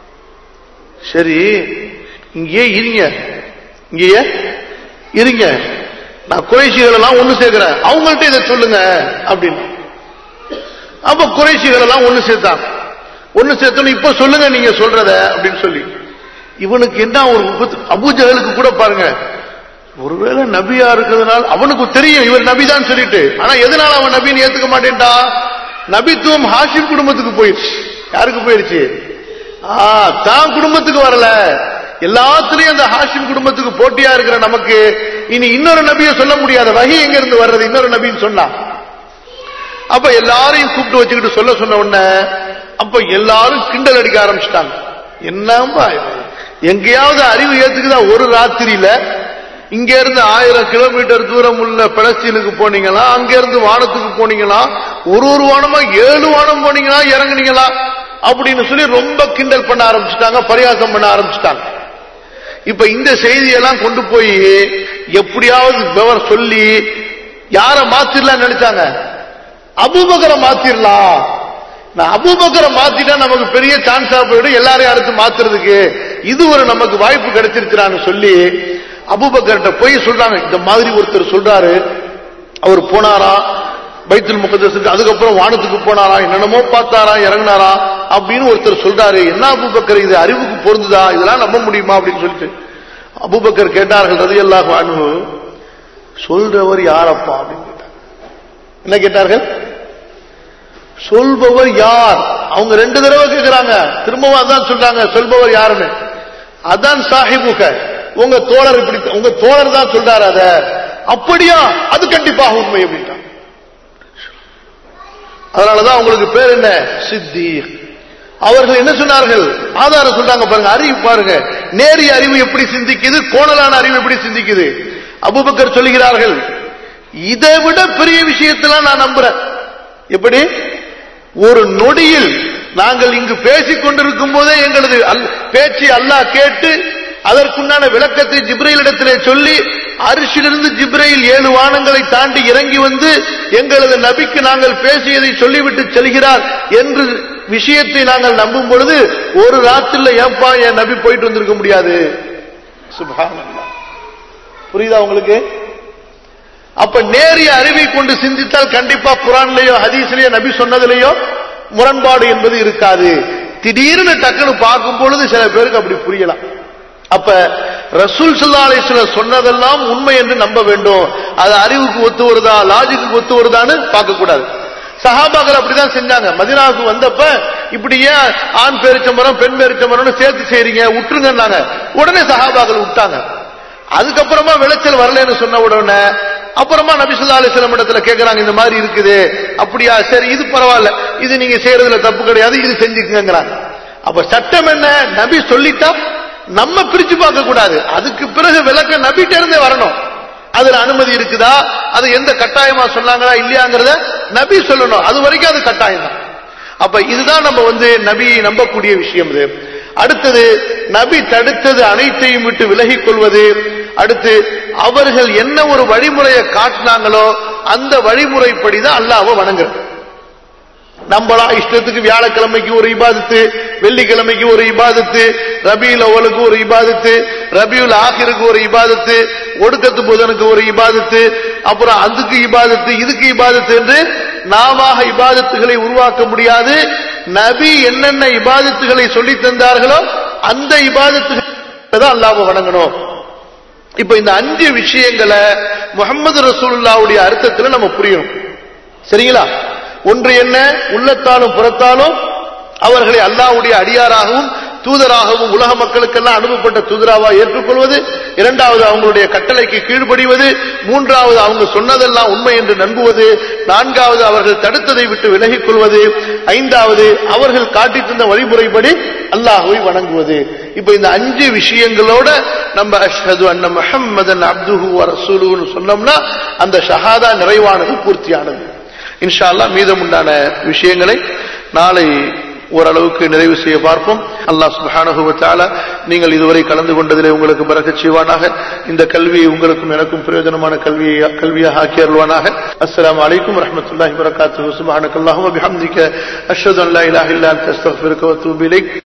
சரி இங்கேயே இருங்க இங்கேயே இருங்க நான் குறைசிகள் எல்லாம் ஒண்ணு சேர்க்கிறேன் அவங்கள்ட்ட இதை சொல்லுங்க அப்படின்னு அப்ப குறைசிகள் எல்லாம் ஒண்ணு சேர்த்தாங்க ஒண்ணு சேர்த்தோன்னு இப்ப சொல்லுங்க நீங்க சொல்றத அப்படின்னு சொல்லி இவனுக்கு என்ன ஒரு உபத்து- அபூஜகலுக்கு கூட பாருங்க ஒருவேளை நபியா இருக்கிறதுனால அவனுக்கு தெரியும் இவர் நபிதான் சொல்லிட்டு ஆனா எதனால அவன் நபின்னு ஏத்துக்க மாட்டேன்டா நபித்துவம் ஹாஷிம் குடும்பத்துக்கு போயிடுச்சு யாருக்கு போயிடுச்சு ஆ தான் குடும்பத்துக்கு வரல எல்லாத்துலயும் அந்த ஹாஷிம் குடும்பத்துக்கு போட்டியா இருக்கிற நமக்கு இனி இன்னொரு நபியை சொல்ல முடியாத வகை எங்க இருந்து வர்றது இன்னொரு நபின்னு சொன்னா அப்ப எல்லாரையும் கூப்பிட்டு வச்சுக்கிட்டு சொல்ல சொன்ன உடனே அப்ப எல்லாரும் கிண்டல் அடிக்க ஆரம்பிச்சிட்டாங்க என்னம்பா இது? எங்கேயாவது அறிவு ஏத்துக்குதா ஒரு ராத்திரியில இங்க இருந்து ஆயிரம் கிலோமீட்டர் தூரம் உள்ள பலஸ்தீனுக்கு போனீங்களா அங்க இருந்து வானத்துக்கு போனீங்களா ஒரு ஒரு வானமா ஏழு வானம் போனீங்களா இறங்குனீங்களா அப்படின்னு சொல்லி ரொம்ப கிண்டல் பண்ண ஆரம்பிச்சிட்டாங்க பரியாசம் பண்ண ஆரம்பிச்சிட்டாங்க இப்ப இந்த செய்தியெல்லாம் கொண்டு போய் எப்படியாவது விவரம் சொல்லி யார மாத்திரலாம் நினைச்சாங்க அபூபக்கரை மாத்திரலாம் நான் அபூபக்கரை மாத்திட்டா நமக்கு பெரிய சான்ஸா போயிடும் எல்லாரையும் அடுத்து மாத்துறதுக்கு இது ஒரு நமக்கு வாய்ப்பு கிடைச்சிருக்கிறான்னு சொல்லி அபூபக்கர்கிட்ட போய் சொல்றாங்க இந்த மாதிரி ஒருத்தர் சொல்றாரு அவர் போனாரா பைத்துல் முகதஸுக்கு அதுக்கப்புறம் வானத்துக்கு போனாரா என்னென்னமோ பார்த்தாரா இறங்கினாரா அப்படின்னு ஒருத்தர் சொல்றாரு என்ன அபூபக்கர் இது அறிவுக்கு பொருந்துதா இதெல்லாம் நம்ப முடியுமா அப்படின்னு சொல்லிட்டு அபூபக்கர் கேட்டார்கள் ரதி அல்லாஹ் அனு சொல்றவர் யாரப்பா அப்படின்னு கேட்டாங்க என்ன கேட்டார்கள் சொல்பவர் யார் அவங்க ரெண்டு தடவை கேட்கிறாங்க திரும்பவும் அதான் சொல்றாங்க சொல்பவர் யாருன்னு அதான் சாஹிபுக உங்க தோழர் இப்படி உங்க தோழர் தான் சொல்றாரு அத அப்படியா அது கண்டிப்பாக உண்மை அப்படின்ட்டாங்க அதனாலதான் உங்களுக்கு பேர் என்ன சித்தி அவர்கள் என்ன சொன்னார்கள் ஆதாரம் சொல்றாங்க பாருங்க அறிவு பாருங்க நேரிய அறிவு எப்படி சிந்திக்குது கோணலான அறிவு எப்படி சிந்திக்குது அபுபக்கர் சொல்லுகிறார்கள் இதை விட பெரிய விஷயத்தெல்லாம் நான் நம்புறேன் எப்படி ஒரு நொடியில் நாங்கள் இங்கு பேசிக் கொண்டிருக்கும் போதே எங்களது அல்- பேச்சை அல்லாஹ் கேட்டு அதற்குண்டான விளக்கத்தை ஜிப்ரையிலிடத்திலே சொல்லி அரிசிலிருந்து ஜிப்ரையில் ஏழு வானங்களை தாண்டி இறங்கி வந்து எங்களது நபிக்கு நாங்கள் பேசியதை சொல்லிவிட்டு செல்கிறார் என்று விஷயத்தை நாங்கள் நம்பும் பொழுது ஒரு ராத்திரில ஏன்பா என் நபி போயிட்டு வந்திருக்க முடியாது சுப்ஹானல்லாஹ் புரியுதா உங்களுக்கு அப்ப நேரிய அறிவை கொண்டு சிந்தித்தால் கண்டிப்பா குரான்லயோ ஹதீஸ்லயோ நபி சொன்னதுலயோ முரண்பாடு என்பது இருக்காது திடீர்னு டக்குன்னு பார்க்கும் பொழுது சில பேருக்கு அப்படி புரியலாம் அப்ப ரசூல் ஸல்லல்லாஹு அலைஹி வஸல்லம் சொன்னதெல்லாம் உண்மை என்று நம்ப வேண்டும் அது அறிவுக்கு ஒத்து வருதா லாஜிக்கு ஒத்து வருதான்னு பார்க்க கூடாது சஹாபாக்கள் அப்படிதான் செஞ்சாங்க மதினாவுக்கு வந்தப்ப இப்படி ஏன் ஆண் பேரிச்சம்பரம் பெண் பேரிச்சம்பரம்னு சேர்த்து செய்றீங்க விட்டுருங்கன்னாங்க உடனே சஹாபாக்கள் விட்டாங்க அதுக்கப்புறமா விளைச்சல் வரலன்னு சொன்ன உடனே அப்புறமா நபிசுல்லா அலிஸ்லாம் இடத்துல கேட்கறாங்க இந்த மாதிரி இருக்குது அப்படியா சரி இது பரவாயில்ல இது நீங்க செய்யறதுல தப்பு கிடையாது இது செஞ்சுக்குங்கிறாங்க அப்ப சட்டம் என்ன நபி சொல்லிட்டா நம்ம பிரிச்சு பார்க்க கூடாது அதுக்கு பிறகு விளக்க நபிட்ட இருந்தே வரணும் அதுல அனுமதி இருக்குதா அது எந்த கட்டாயமா சொன்னாங்களா இல்லையாங்கிறத நபி சொல்லணும் அது வரைக்கும் அது கட்டாயம் தான் அப்ப இதுதான் நம்ம வந்து நபியை நம்பக்கூடிய விஷயம் இது அடுத்தது நபி தடுத்தது அனைத்தையும் விட்டு விலகிக் கொள்வது அடுத்து அவர்கள் என்ன ஒரு வழிமுறையை காட்டினாங்களோ அந்த வழிமுறைப்படிதான் அல்லாஹ்வை வணங்குறது நம்மளா இஷ்டத்துக்கு வியாழக்கிழமைக்கு ஒரு இபாதத்து வெள்ளிக்கிழமைக்கு ஒரு இபாதத்து ரபியுல் அவலுக்கு ஒரு இபாதத்து ரபியுல் ஆகிருக்கு ஒரு இபாதத்து ஒடுக்கத்து புதனுக்கு ஒரு இபாதத்து அப்புறம் அதுக்கு இபாதத்து இதுக்கு இபாதத்து என்று நாம இபாதத்துகளை உருவாக்க முடியாது நபி என்னென்ன இபாதத்துகளை சொல்லி தந்தார்களோ அந்த இபாதத்துகளை தான் அல்லாஹ்வை வணங்கணும் இப்ப இந்த அஞ்சு விஷயங்களை முகமது ரசூலுல்லாவுடைய அர்த்தத்துல நம்ம புரியணும் சரிங்களா ஒன்று என்ன உள்ளத்தாலும் புறத்தாலும் அவர்களை அல்லாஹ்வுடைய அடியாராகவும் தூதராகவும் உலக மக்களுக்கெல்லாம் அனுப்பப்பட்ட தூதராவா ஏற்றுக்கொள்வது இரண்டாவது அவங்களுடைய கட்டளைக்கு கீழ்ப்படிவது மூன்றாவது அவங்க சொன்னதெல்லாம் உண்மை என்று நம்புவது நான்காவது அவர்கள் தடுத்ததை விட்டு விலகிக் கொள்வது ஐந்தாவது அவர்கள் காட்டித் தந்த வழிமுறைப்படி அல்லாஹுவை வணங்குவது இப்ப இந்த அஞ்சு விஷயங்களோட நம்ம அஷ்ஹது அன்ன முஹம்மதன் அப்துஹு வ ரசூலுன்னு சொன்னோம்னா அந்த ஷஹாதா நிறைவானது பூர்த்தியானது இன்ஷா அல்லாஹ் மீதமுண்டான விஷயங்களை நாளை ஓரளவுக்கு நிறைவு செய்ய பார்ப்போம் அல்லாஹ் சுப்ஹானஹு வ தஆலா நீங்கள் இதுவரை கலந்து கொண்டதிலே உங்களுக்கு பரக்கத் செய்வானாக இந்த கல்வியை உங்களுக்கும் எனக்கும் பிரயோஜனமான கல்வியை கல்வியாக ஆக்கி அருள்வானாக அஸ்ஸலாமு அலைக்கும் வரஹ்மத்துல்லாஹி வபரகாத்துஹு சுப்ஹானக்கல்லாஹு வ பிஹம்திக அஷ்ஹது அன் லா இலாஹா இல்லா அன்த அஸ்தக்ஃபிருக வ அத்தூபு இலைக்